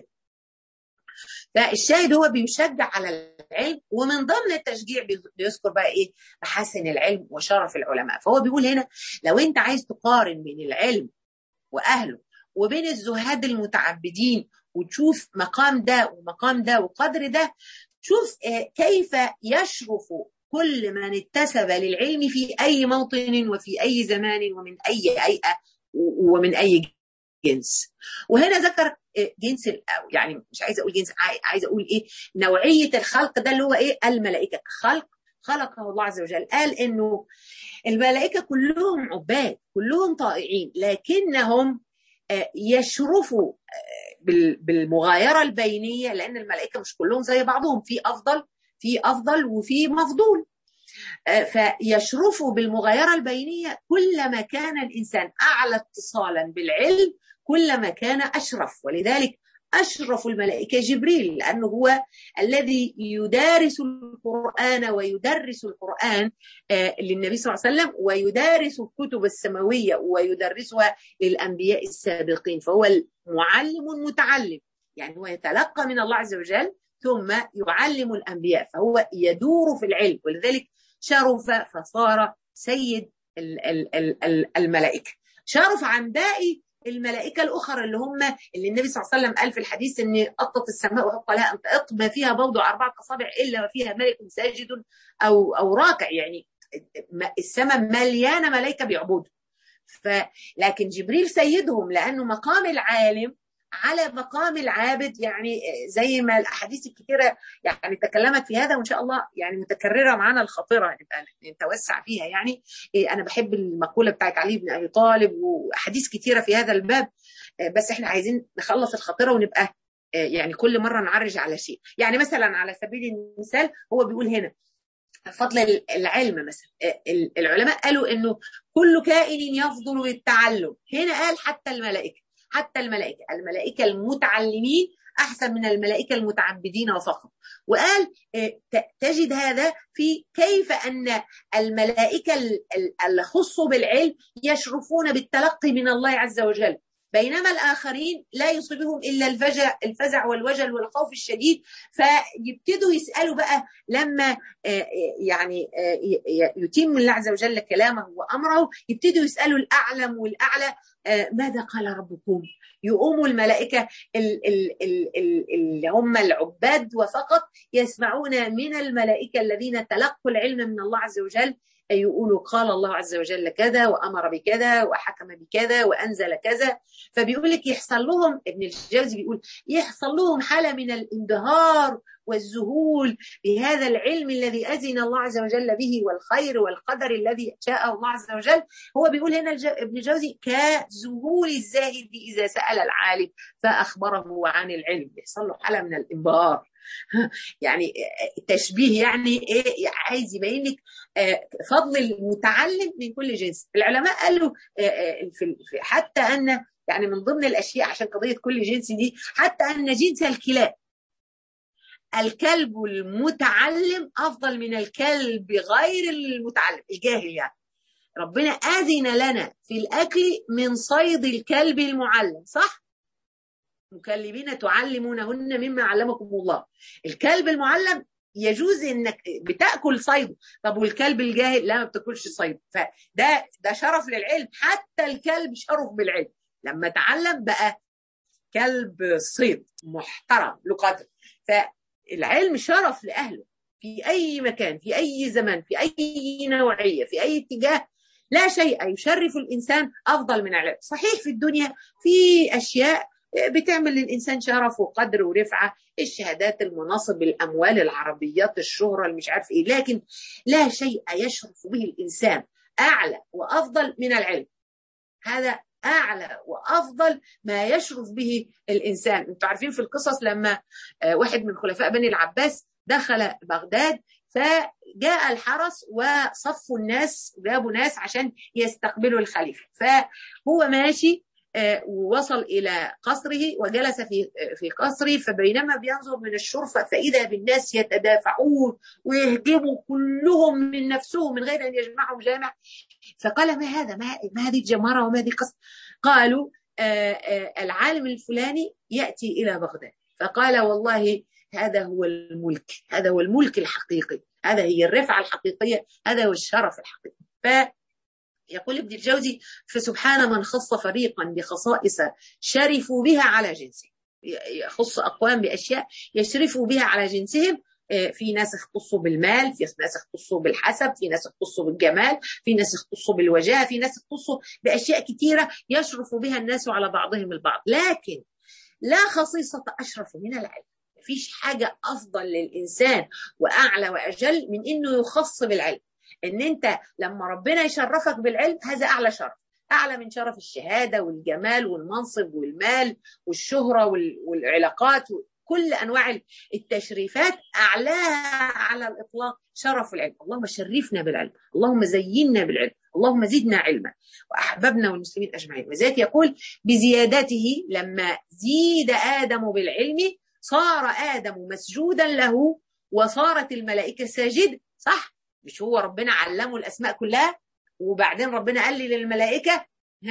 فالشاهد هو بيشجع على العلم ومن ضمن التشجيع بيذكر بقى ايه محاسن العلم وشرف العلماء فهو بيقول هنا لو انت عايز تقارن بين العلم واهله وبين الزهاد المتعبدين وتشوف مقام ده ومقام ده وقدر ده شوف كيف يشرف كل من اتسب للعلم في أي موطن وفي أي زمان ومن أي هيئة ومن أي جنس وهنا ذكر جنس يعني مش عايزه اقول جنس عايزه اقول ايه نوعيه الخلق ده اللي هو ايه الملائكه خلق خلقه الله عز وجل قال انه الملائكه كلهم عباد كلهم طائعين لكنهم يشرفوا بالمغايره البينيه لان الملائكه مش كلهم زي بعضهم في افضل في افضل وفي مفضول فيشرفوا بالمغايره البينيه كلما كان الانسان اعلى اتصالا بالعلم كلما كان اشرف ولذلك أشرف الملائكة جبريل لأنه هو الذي يدارس القرآن ويدرس القرآن للنبي صلى الله عليه وسلم ويدارس الكتب السماوية ويدرسها للأنبياء السابقين فهو المعلم المتعلم يعني هو يتلقى من الله عز وجل ثم يعلم الأنبياء فهو يدور في العلم ولذلك شرف فصار سيد الملائكة شرف عن باقي الملائكه الاخرى اللي هم اللي النبي صلى الله عليه وسلم قال في الحديث ان قطت السماء وحق لها ان تقط ما فيها موضع اربعه اصابع الا وفيها ملك ساجد او او راكع يعني السماء مليانه ملائكه بيعبدوا فلكن جبريل سيدهم لانه مقام العالم على مقام العابد يعني زي ما الاحاديث الكثيره يعني تكلمت في هذا وان شاء الله يعني متكرره معانا الخطيره نبقى نتوسع فيها يعني انا بحب المقوله بتاعت علي بن ابي طالب واحاديث كثيره في هذا الباب بس احنا عايزين نخلص الخطيره ونبقى يعني كل مره نعرج على شيء يعني مثلا على سبيل المثال هو بيقول هنا فضل العلم مثلا العلماء قالوا انه كل كائن يفضل بالتعلم هنا قال حتى الملائكه حتى الملائكة الملائكة المتعلمين أحسن من الملائكة المتعبدين فقط وقال تجد هذا في كيف أن الملائكة اللي خصوا بالعلم يشرفون بالتلقي من الله عز وجل بينما الآخرين لا يصيبهم إلا الفجع, الفزع والوجل والخوف الشديد فيبتدوا يسألوا بقى لما يعني يتم الله عز وجل كلامه وأمره يبتدوا يسألوا الأعلم والأعلى ماذا قال ربكم يقوموا الملائكة اللي هم العباد وفقط يسمعون من الملائكة الذين تلقوا العلم من الله عز وجل يقولوا قال الله عز وجل كذا وامر بكذا وحكم بكذا وانزل كذا فبيقول لك يحصل لهم ابن الجوزي بيقول يحصل لهم حاله من الانبهار والذهول بهذا العلم الذي أذن الله عز وجل به والخير والقدر الذي شاءه الله عز وجل هو بيقول هنا ابن جوزي كذهول الزاهد إذا سأل العالم فأخبره عن العلم يحصل له حالة من الإنبهار يعني تشبيه يعني ايه عايز يبين لك فضل المتعلم من كل جنس العلماء قالوا في حتى ان يعني من ضمن الاشياء عشان قضيه كل جنس دي حتى ان جنس الكلاب الكلب المتعلم افضل من الكلب غير المتعلم الجاهل يعني ربنا اذن لنا في الاكل من صيد الكلب المعلم صح مكلبين تعلمونهن مما علمكم الله الكلب المعلم يجوز انك بتاكل صيده طب والكلب الجاهل لا ما بتاكلش صيد فده ده شرف للعلم حتى الكلب شرف بالعلم لما تعلم بقى كلب صيد محترم له قدر فالعلم شرف لاهله في اي مكان في اي زمان في اي نوعيه في اي اتجاه لا شيء يشرف الانسان افضل من العلم صحيح في الدنيا في اشياء بتعمل للإنسان شرف وقدر ورفعة الشهادات المناصب الأموال العربيات الشهرة اللي مش عارف إيه لكن لا شيء يشرف به الإنسان أعلى وأفضل من العلم هذا أعلى وأفضل ما يشرف به الإنسان أنتوا عارفين في القصص لما واحد من خلفاء بني العباس دخل بغداد فجاء الحرس وصفوا الناس جابوا ناس عشان يستقبلوا الخليفة فهو ماشي ووصل الى قصره وجلس في في قصره فبينما بينظر من الشرفه فاذا بالناس يتدافعون ويهجموا كلهم من نفسهم من غير ان يجمعهم جامع فقال ما هذا ما, ما هذه الجماره وما هذه قصر قالوا العالم الفلاني ياتي الى بغداد فقال والله هذا هو الملك هذا هو الملك الحقيقي هذا هي الرفعه الحقيقيه هذا هو الشرف الحقيقي ف يقول ابن الجوزي فسبحان من خص فريقا بخصائص شرفوا بها على جنسه يخص أقوام بأشياء يشرفوا بها على جنسهم في ناس يختصوا بالمال في ناس يختصوا بالحسب في ناس يختصوا بالجمال في ناس يختصوا بالوجاهه في ناس يختصوا باشياء كثيره يشرف بها الناس على بعضهم البعض لكن لا خصيصه اشرف من العلم مفيش حاجه افضل للانسان واعلى واجل من انه يخص بالعلم ان انت لما ربنا يشرفك بالعلم هذا اعلى شرف اعلى من شرف الشهاده والجمال والمنصب والمال والشهره والعلاقات كل انواع التشريفات اعلاها على الاطلاق شرف العلم اللهم شرفنا بالعلم اللهم زينا بالعلم اللهم زدنا علما واحببنا والمسلمين اجمعين وذلك يقول بزيادته لما زيد ادم بالعلم صار ادم مسجودا له وصارت الملائكه ساجد صح مش هو ربنا علمه الاسماء كلها وبعدين ربنا قال لي للملائكه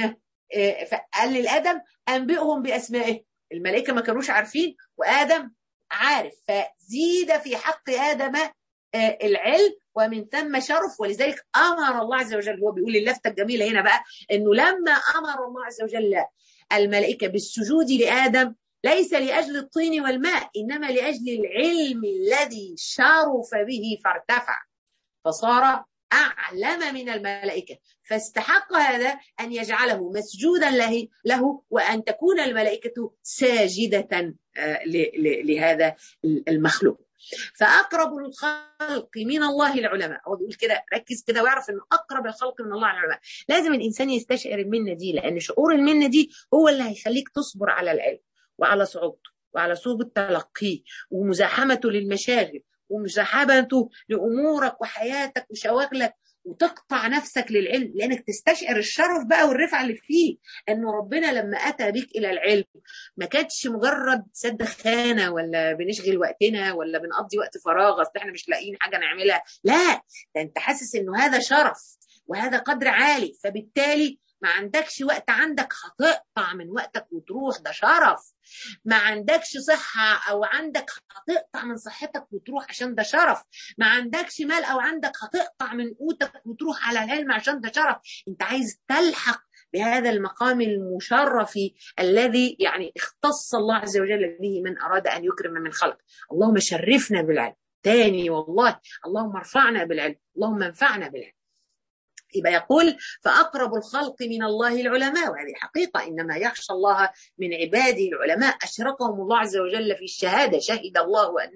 قال لي لادم انبئهم باسمائه الملائكه ما كانوش عارفين وادم عارف فزيد في حق ادم العلم ومن ثم شرف ولذلك امر الله عز وجل هو بيقول اللفته الجميله هنا بقى انه لما امر الله عز وجل الملائكه بالسجود لادم ليس لاجل الطين والماء انما لاجل العلم الذي شرف به فارتفع فصار أعلم من الملائكة فاستحق هذا أن يجعله مسجودا له, له وأن تكون الملائكة ساجدة لهذا المخلوق فأقرب الخلق من الله العلماء هو بيقول كده ركز كده واعرف أنه أقرب الخلق من الله العلماء لازم الإنسان يستشعر المنة دي لأن شعور المنة دي هو اللي هيخليك تصبر على العلم وعلى صعوبته وعلى صعوبة تلقيه ومزاحمته للمشاغل ومزاحمته لامورك وحياتك وشواغلك وتقطع نفسك للعلم لانك تستشعر الشرف بقى والرفعه اللي فيه انه ربنا لما اتى بك الى العلم ما كانتش مجرد سد خانه ولا بنشغل وقتنا ولا بنقضي وقت فراغ اصل احنا مش لاقيين حاجه نعملها لا ده انت حاسس انه هذا شرف وهذا قدر عالي فبالتالي ما عندكش وقت عندك هتقطع من وقتك وتروح ده شرف ما عندكش صحة أو عندك هتقطع من صحتك وتروح عشان ده شرف ما عندكش مال أو عندك هتقطع من قوتك وتروح على العلم عشان ده شرف أنت عايز تلحق بهذا المقام المشرف الذي يعني اختص الله عز وجل به من أراد أن يكرم من خلق اللهم شرفنا بالعلم تاني والله اللهم ارفعنا بالعلم اللهم انفعنا بالعلم يبقى يقول فأقرب الخلق من الله العلماء وهذه حقيقة إنما يخشى الله من عباده العلماء أشركهم الله عز وجل في الشهادة شهد الله أنه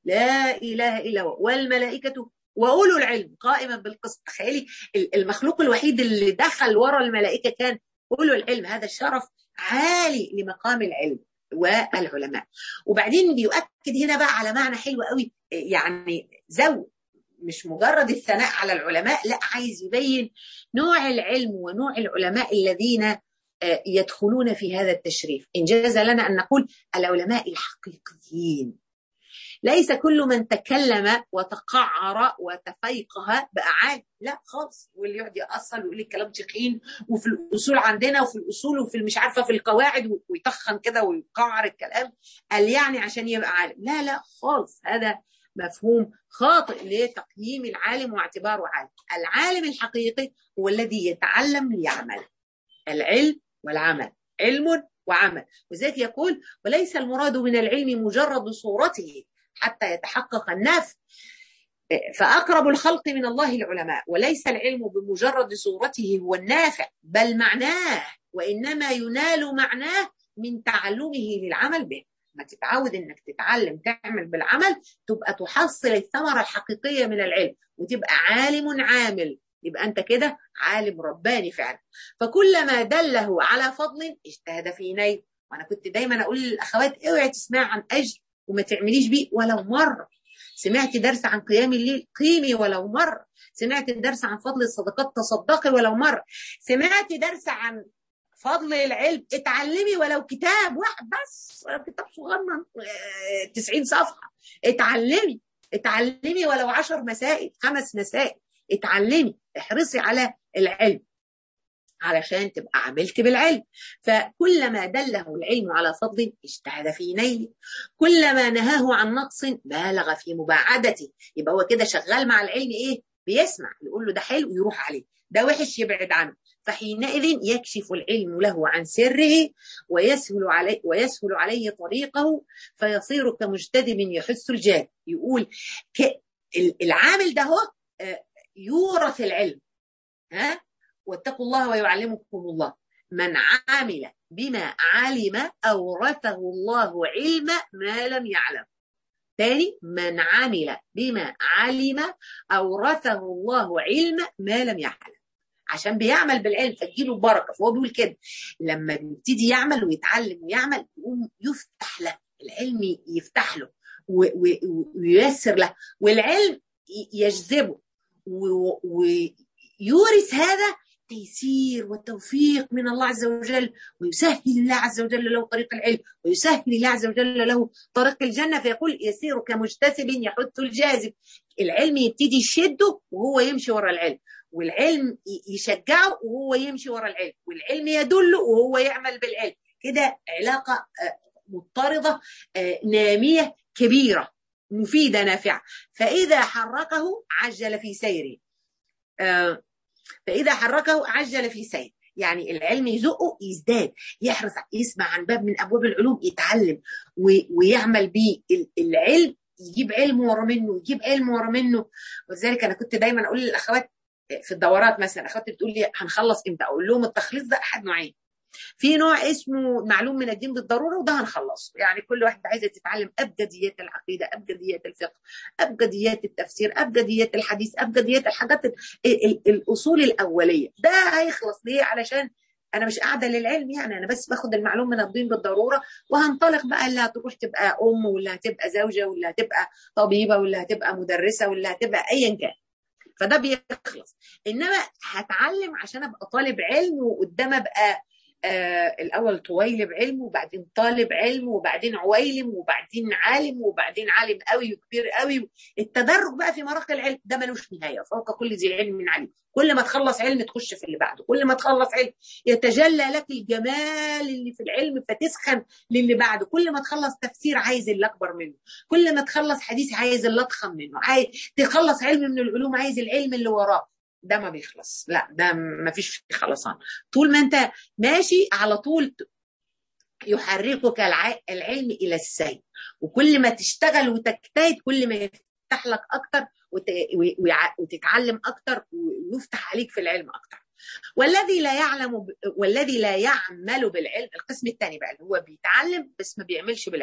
لا اله الا هو والملائكه واولو العلم قائما بالقسط تخيلي المخلوق الوحيد اللي دخل ورا الملائكه كان اولو العلم هذا الشرف عالي لمقام العلم والعلماء وبعدين بيؤكد هنا بقى على معنى حلو قوي يعني زود مش مجرد الثناء على العلماء لا عايز يبين نوع العلم ونوع العلماء الذين يدخلون في هذا التشريف إن جاز لنا أن نقول العلماء الحقيقيين ليس كل من تكلم وتقعر وتفيقه بقى عالم لا خالص واللي يقعد يأصل ويقول لي كلام تخين وفي الاصول عندنا وفي الاصول وفي مش عارفه في القواعد ويتخن كده ويقعر الكلام قال يعني عشان يبقى عالم لا لا خالص هذا مفهوم خاطئ لتقييم العالم واعتباره عالم العالم الحقيقي هو الذي يتعلم ليعمل العلم والعمل علم وعمل وذلك يقول وليس المراد من العلم مجرد صورته حتى يتحقق النفع فأقرب الخلق من الله العلماء وليس العلم بمجرد صورته هو النافع بل معناه وإنما ينال معناه من تعلمه للعمل به ما تتعود انك تتعلم تعمل بالعمل تبقى تحصل الثمرة الحقيقية من العلم وتبقى عالم عامل يبقى انت كده عالم رباني فعلا فكلما دله على فضل اجتهد في نيل وانا كنت دايما اقول للاخوات اوعي تسمع عن اجر وما تعمليش بيه ولو مره سمعت درس عن قيام الليل قيمي ولو مره سمعت درس عن فضل الصدقات تصدقي ولو مره سمعت درس عن فضل العلم اتعلمي ولو كتاب واحد بس كتاب صغنن 90 صفحه اتعلمي اتعلمي ولو 10 مسائل خمس مسائل اتعلمي احرصي على العلم علشان تبقى عملت بالعلم فكلما دله العلم على فضل اجتهد في نيله كلما نهاه عن نقص بالغ في مباعدته يبقى هو كده شغال مع العلم ايه بيسمع يقول له ده حلو يروح عليه ده وحش يبعد عنه فحينئذ يكشف العلم له عن سره ويسهل عليه ويسهل عليه طريقه فيصير كمجتدب يحس الجاد يقول العامل ده هو يورث العلم ها واتقوا الله ويعلمكم الله من عمل بما علم أورثه الله علم ما لم يعلم تاني من عمل بما علم أورثه الله علم ما لم يعلم عشان بيعمل بالعلم فتجيله بركة فهو بيقول كده لما بيبتدي يعمل ويتعلم ويعمل يقوم يفتح له العلم يفتح له وييسر له والعلم يجذبه ويورث هذا التيسير والتوفيق من الله عز وجل ويسهل الله عز وجل له طريق العلم ويسهل الله عز وجل له طريق الجنة فيقول يسير كمجتسب يحث الجاذب العلم يبتدي يشده وهو يمشي ورا العلم والعلم يشجعه وهو يمشي ورا العلم والعلم يدله وهو يعمل بالعلم كده علاقة مضطردة نامية كبيرة مفيدة نافعة فإذا حركه عجل في سيره فإذا حركه عجل في سير يعني العلم يزقه يزداد يحرص يسمع عن باب من أبواب العلوم يتعلم ويعمل به العلم يجيب علم ورا منه يجيب علم ورا منه ولذلك أنا كنت دايما أقول للأخوات في الدورات مثلا أخواتي بتقول لي هنخلص إمتى أقول لهم التخليص ده أحد نوعين في نوع اسمه معلوم من الدين بالضروره وده هنخلصه يعني كل واحد عايزه تتعلم ابجديات العقيده ابجديات الفقه ابجديات التفسير ابجديات الحديث ابجديات الحاجات الاصول الاوليه ده هيخلص ليه علشان انا مش قاعده للعلم يعني انا بس باخد المعلوم من الدين بالضروره وهنطلق بقى اللي هتروح تبقى ام ولا هتبقى زوجه ولا هتبقى طبيبه ولا هتبقى مدرسه ولا هتبقى ايا كان فده بيخلص انما هتعلم عشان ابقى طالب علم وقدام ابقى آه الاول طويلب علم وبعدين طالب علم وبعدين عويلم وبعدين عالم وبعدين عالم قوي وكبير قوي التدرج بقى في مراحل العلم ده ملوش نهايه فوق كل ذي علم من علم كل ما تخلص علم تخش في اللي بعده كل ما تخلص علم يتجلى لك الجمال اللي في العلم فتسخن للي بعده كل ما تخلص تفسير عايز اللي اكبر منه كل ما تخلص حديث عايز اللي اضخم منه عايز تخلص علم من العلوم عايز العلم اللي وراه ده ما بيخلص لا ده ما فيش فيه خلصان طول ما انت ماشي على طول يحركك العلم الى السير وكل ما تشتغل وتجتهد كل ما يفتح لك اكتر وتتعلم اكتر ويفتح عليك في العلم اكتر والذي لا يعلم ب... والذي لا يعمل بالعلم القسم الثاني بقى اللي هو بيتعلم بس ما بيعملش بالعلم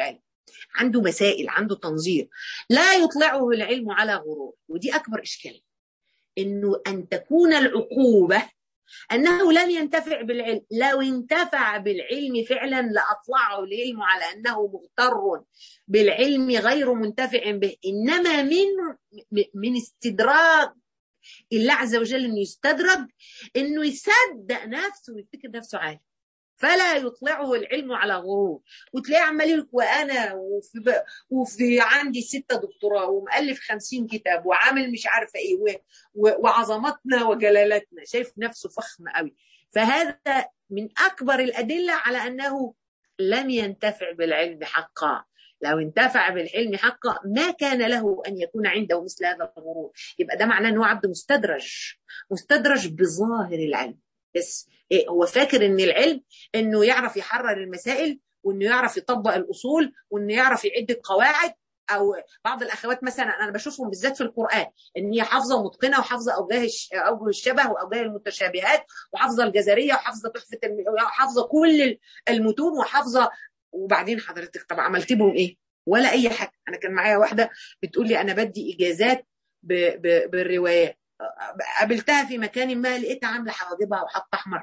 عنده مسائل عنده تنظير لا يطلعه العلم على غرور ودي اكبر اشكاليه انه ان تكون العقوبه انه لم ينتفع بالعلم لو انتفع بالعلم فعلا لاطلعه العلم على انه مغتر بالعلم غير منتفع به انما من من استدراج الله عز وجل انه يستدرج انه يصدق نفسه ويفتكر نفسه عالم فلا يطلعه العلم على غرور وتلاقيه عمال يقول وانا وفي, ب... وفي عندي ستة دكتوراه ومؤلف خمسين كتاب وعامل مش عارفه ايه و... و... وعظمتنا وجلالتنا شايف نفسه فخم قوي فهذا من اكبر الادله على انه لم ينتفع بالعلم حقا لو انتفع بالعلم حقا ما كان له ان يكون عنده مثل هذا الغرور يبقى ده معناه انه عبد مستدرج مستدرج بظاهر العلم بس إيه هو فاكر ان العلم انه يعرف يحرر المسائل وانه يعرف يطبق الاصول وانه يعرف يعد القواعد او بعض الاخوات مثلا انا بشوفهم بالذات في القران ان هي حافظه متقنه وحافظه اوجه اوجه الشبه واوجه المتشابهات وحافظه الجزريه وحافظه تحفه وحافظه كل المتون وحافظه وبعدين حضرتك طب عملت بهم ايه؟ ولا اي حاجه انا كان معايا واحده بتقول لي انا بدي اجازات ب... ب... بالروايات قابلتها في مكان ما لقيتها عامله حواجبها وحط احمر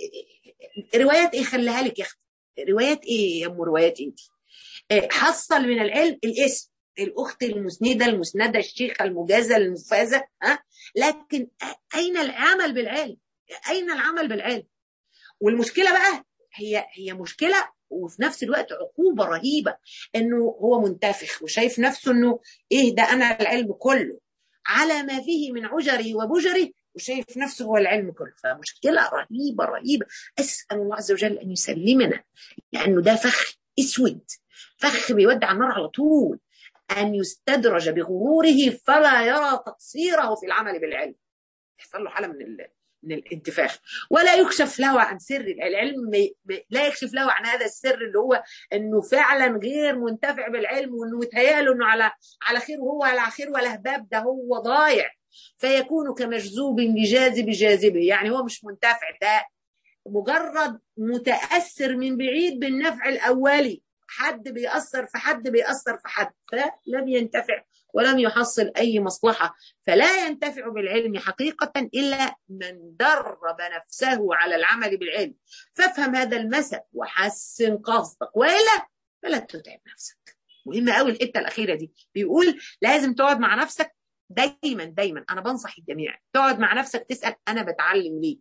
روايات ايه خليها لك يا اختي روايات ايه يا ام روايات انت حصل من العلم الاسم الاخت المسنده المسنده الشيخه المجازه المفازه ها لكن اين العمل بالعلم اين العمل بالعلم والمشكله بقى هي هي مشكله وفي نفس الوقت عقوبه رهيبه انه هو منتفخ وشايف نفسه انه ايه ده انا العلم كله على ما فيه من عجره وبجره وشايف نفسه هو العلم كله فمشكله رهيبه رهيبه اسال الله عز وجل ان يسلمنا لانه ده فخ اسود فخ بيودع النار على طول ان يستدرج بغروره فلا يرى تقصيره في العمل بالعلم يحصل له حاله من ال... من الانتفاخ ولا يكشف له عن سر العلم لا يكشف له عن هذا السر اللي هو انه فعلا غير منتفع بالعلم وانه متهيأله انه على على خير وهو على خير ولا هباب ده هو ضايع فيكون كمجذوب لجاذب جاذبه يعني هو مش منتفع ده مجرد متأثر من بعيد بالنفع الأولي حد بيأثر في حد بيأثر في حد فلم ينتفع ولم يحصل أي مصلحة فلا ينتفع بالعلم حقيقة إلا من درب نفسه على العمل بالعلم فافهم هذا المثل وحسن قصدك وإلا فلا تتعب نفسك مهمة قوي الحتة الأخيرة دي بيقول لازم تقعد مع نفسك دايما دايما أنا بنصح الجميع تقعد مع نفسك تسأل أنا بتعلم ليه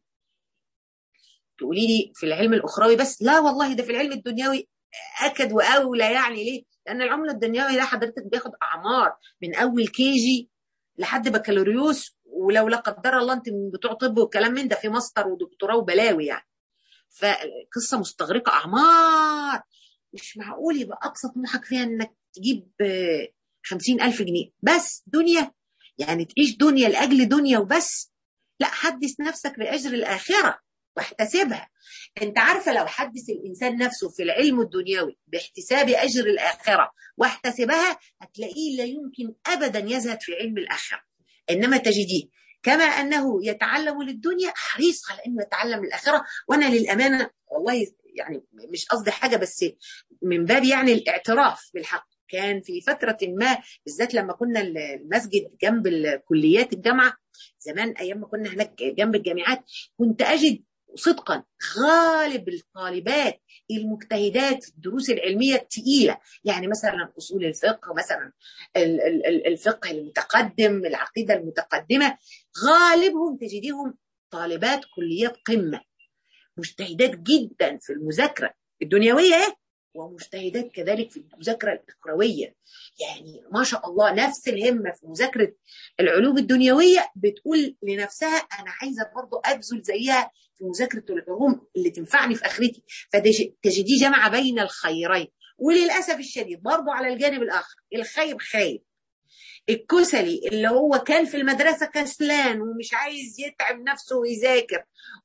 تقولي لي في العلم الأخروي بس لا والله ده في العلم الدنيوي أكد وأولى يعني ليه لأن العملة الدنيوي ده حضرتك بياخد أعمار من أول كيجي لحد بكالوريوس ولو لا قدر الله انت من بتوع طب والكلام من ده في ماستر ودكتوراه وبلاوي يعني فقصة مستغرقة أعمار مش معقول يبقى أقصى طموحك فيها إنك تجيب خمسين ألف جنيه بس دنيا يعني تعيش دنيا لأجل دنيا وبس لا حدث نفسك لأجر الآخرة واحتسبها انت عارفه لو حدث الانسان نفسه في العلم الدنيوي باحتساب اجر الاخره واحتسبها هتلاقيه لا يمكن ابدا يزهد في علم الاخره انما تجديه كما انه يتعلم للدنيا حريص على انه يتعلم الاخره وانا للامانه والله يعني مش قصدي حاجه بس من باب يعني الاعتراف بالحق كان في فترة ما بالذات لما كنا المسجد جنب الكليات الجامعة زمان أيام ما كنا هناك جنب الجامعات كنت أجد صدقا غالب الطالبات المجتهدات في الدروس العلمية الثقيلة يعني مثلا أصول الفقه مثلا الفقه المتقدم العقيدة المتقدمة غالبهم تجديهم طالبات كليات قمة مجتهدات جدا في المذاكرة الدنيوية ومجتهدات كذلك في المذاكرة الأخروية يعني ما شاء الله نفس الهمة في مذاكرة العلوم الدنيوية بتقول لنفسها أنا عايزة برضو أبذل زيها في مذاكرة العلوم اللي تنفعني في آخرتي فتجدي جمع بين الخيرين وللأسف الشديد برضو على الجانب الآخر الخير خير الكسلي اللي هو كان في المدرسة كسلان ومش عايز يتعب نفسه ويذاكر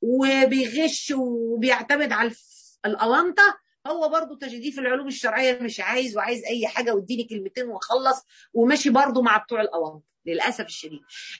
وبيغش وبيعتمد على الأونطة هو برضه تجديه في العلوم الشرعية مش عايز وعايز أي حاجة واديني كلمتين وخلص وماشي برضه مع بتوع الأونطة للأسف الشديد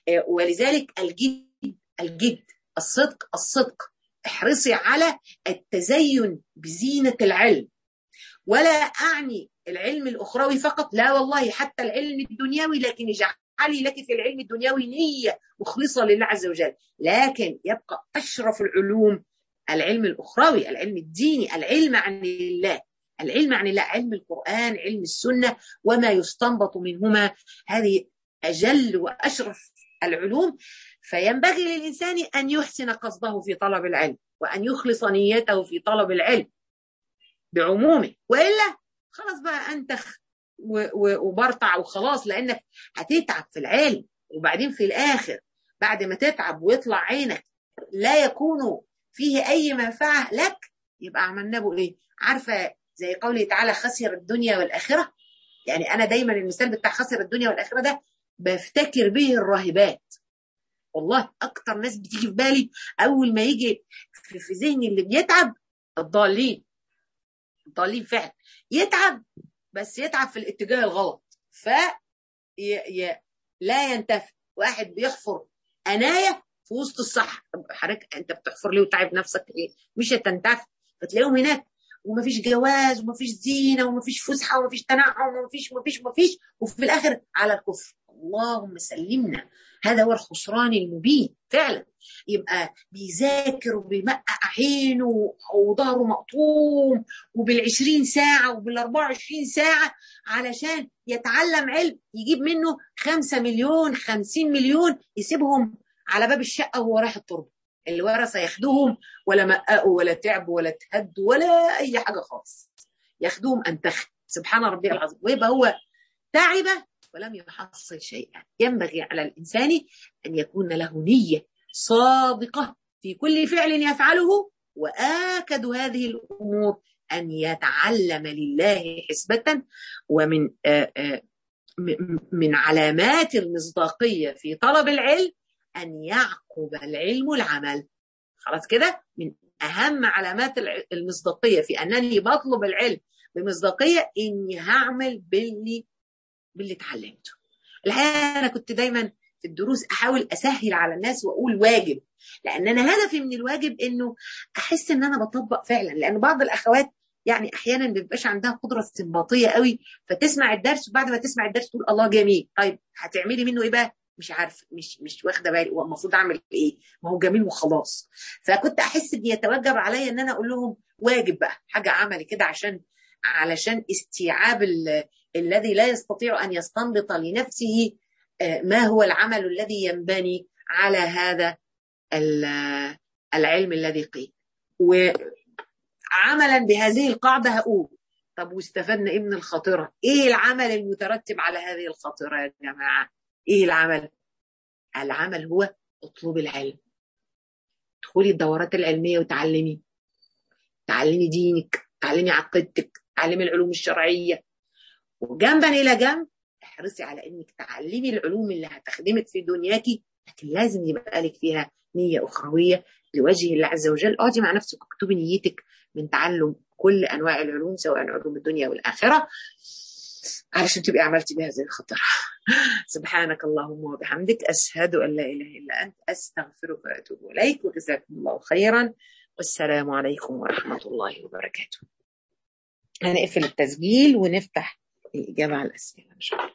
ولذلك الجد الجد الصدق الصدق احرصي على التزين بزينة العلم ولا أعني العلم الاخروي فقط لا والله حتى العلم الدنيوي لكن اجعلي لك في العلم الدنيوي نيه مخلصه لله عز وجل لكن يبقى اشرف العلوم العلم الاخروي العلم الديني العلم عن الله العلم عن الله علم القران علم السنه وما يستنبط منهما هذه اجل واشرف العلوم فينبغي للانسان ان يحسن قصده في طلب العلم وان يخلص نيته في طلب العلم بعمومه والا خلاص بقى انتخ وبرطع وخلاص لانك هتتعب في العلم وبعدين في الاخر بعد ما تتعب ويطلع عينك لا يكون فيه اي منفعه لك يبقى عملنا به ايه؟ عارفه زي قوله تعالى خسر الدنيا والاخره يعني انا دايما المثال بتاع خسر الدنيا والاخره ده بفتكر به الراهبات والله اكتر ناس بتيجي في بالي اول ما يجي في, في ذهني اللي بيتعب الضالين الضالين فعلا يتعب بس يتعب في الاتجاه الغلط ف ي... ي... لا ينتفع واحد بيحفر انايه في وسط الصحراء حضرتك انت بتحفر ليه وتعب نفسك ليه مش هتنتفع فتلاقيهم هناك ومفيش جواز ومفيش زينه ومفيش فسحه ومفيش تنعم ومفيش ومفيش ومفيش وفي الاخر على الكفر اللهم سلمنا هذا هو الخسران المبين فعلا يبقى بيذاكر وبيمقع عينه وظهره مقطوم وبالعشرين ساعة وبالأربعة وعشرين ساعة علشان يتعلم علم يجيب منه خمسة مليون خمسين مليون يسيبهم على باب الشقة وهو رايح التربة الورثة ياخدوهم ولا مققوا ولا تعبوا ولا تهدوا ولا أي حاجة خالص ياخدوهم أنتخ سبحان ربي العظيم ويبقى هو تعب ولم يحصل شيئا ينبغي على الإنسان أن يكون له نية صادقة في كل فعل يفعله وآكد هذه الأمور أن يتعلم لله حسبة ومن آآ آآ من علامات المصداقية في طلب العلم أن يعقب العلم العمل خلاص كده من أهم علامات المصداقية في أنني بطلب العلم بمصداقية إني هعمل باللي باللي اتعلمته الحقيقة أنا كنت دايما في الدروس احاول اسهل على الناس واقول واجب لان انا هدفي من الواجب انه احس ان انا بطبق فعلا لان بعض الاخوات يعني احيانا ما بيبقاش عندها قدره استنباطيه قوي فتسمع الدرس وبعد ما تسمع الدرس تقول الله جميل طيب هتعملي منه ايه بقى مش عارفه مش مش واخده بالي المفروض اعمل ايه ما هو جميل وخلاص فكنت احس ان يتوجب عليا ان انا اقول لهم واجب بقى حاجه عملي كده عشان علشان استيعاب الذي لا يستطيع ان يستنبط لنفسه ما هو العمل الذي ينبني على هذا العلم الذي قيل وعملا بهذه القاعدة هقول طب واستفدنا ايه من الخاطرة ايه العمل المترتب على هذه الخاطرة يا جماعة ايه العمل العمل هو اطلب العلم ادخلي الدورات العلمية وتعلمي تعلمي دينك تعلمي عقيدتك تعلمي العلوم الشرعية وجنبا إلى جنب احرصي على انك تعلمي العلوم اللي هتخدمك في دنياكي لكن لازم يبقى لك فيها نيه اخرويه لوجه الله عز وجل اقعدي مع نفسك واكتبي نيتك من تعلم كل انواع العلوم سواء علوم الدنيا والاخره علشان تبقي عملتي بهذه الخطره سبحانك اللهم وبحمدك اشهد ان لا اله الا انت استغفرك واتوب اليك وجزاكم الله خيرا والسلام عليكم ورحمه الله وبركاته هنقفل التسجيل ونفتح الإجابة على الأسئلة إن شاء الله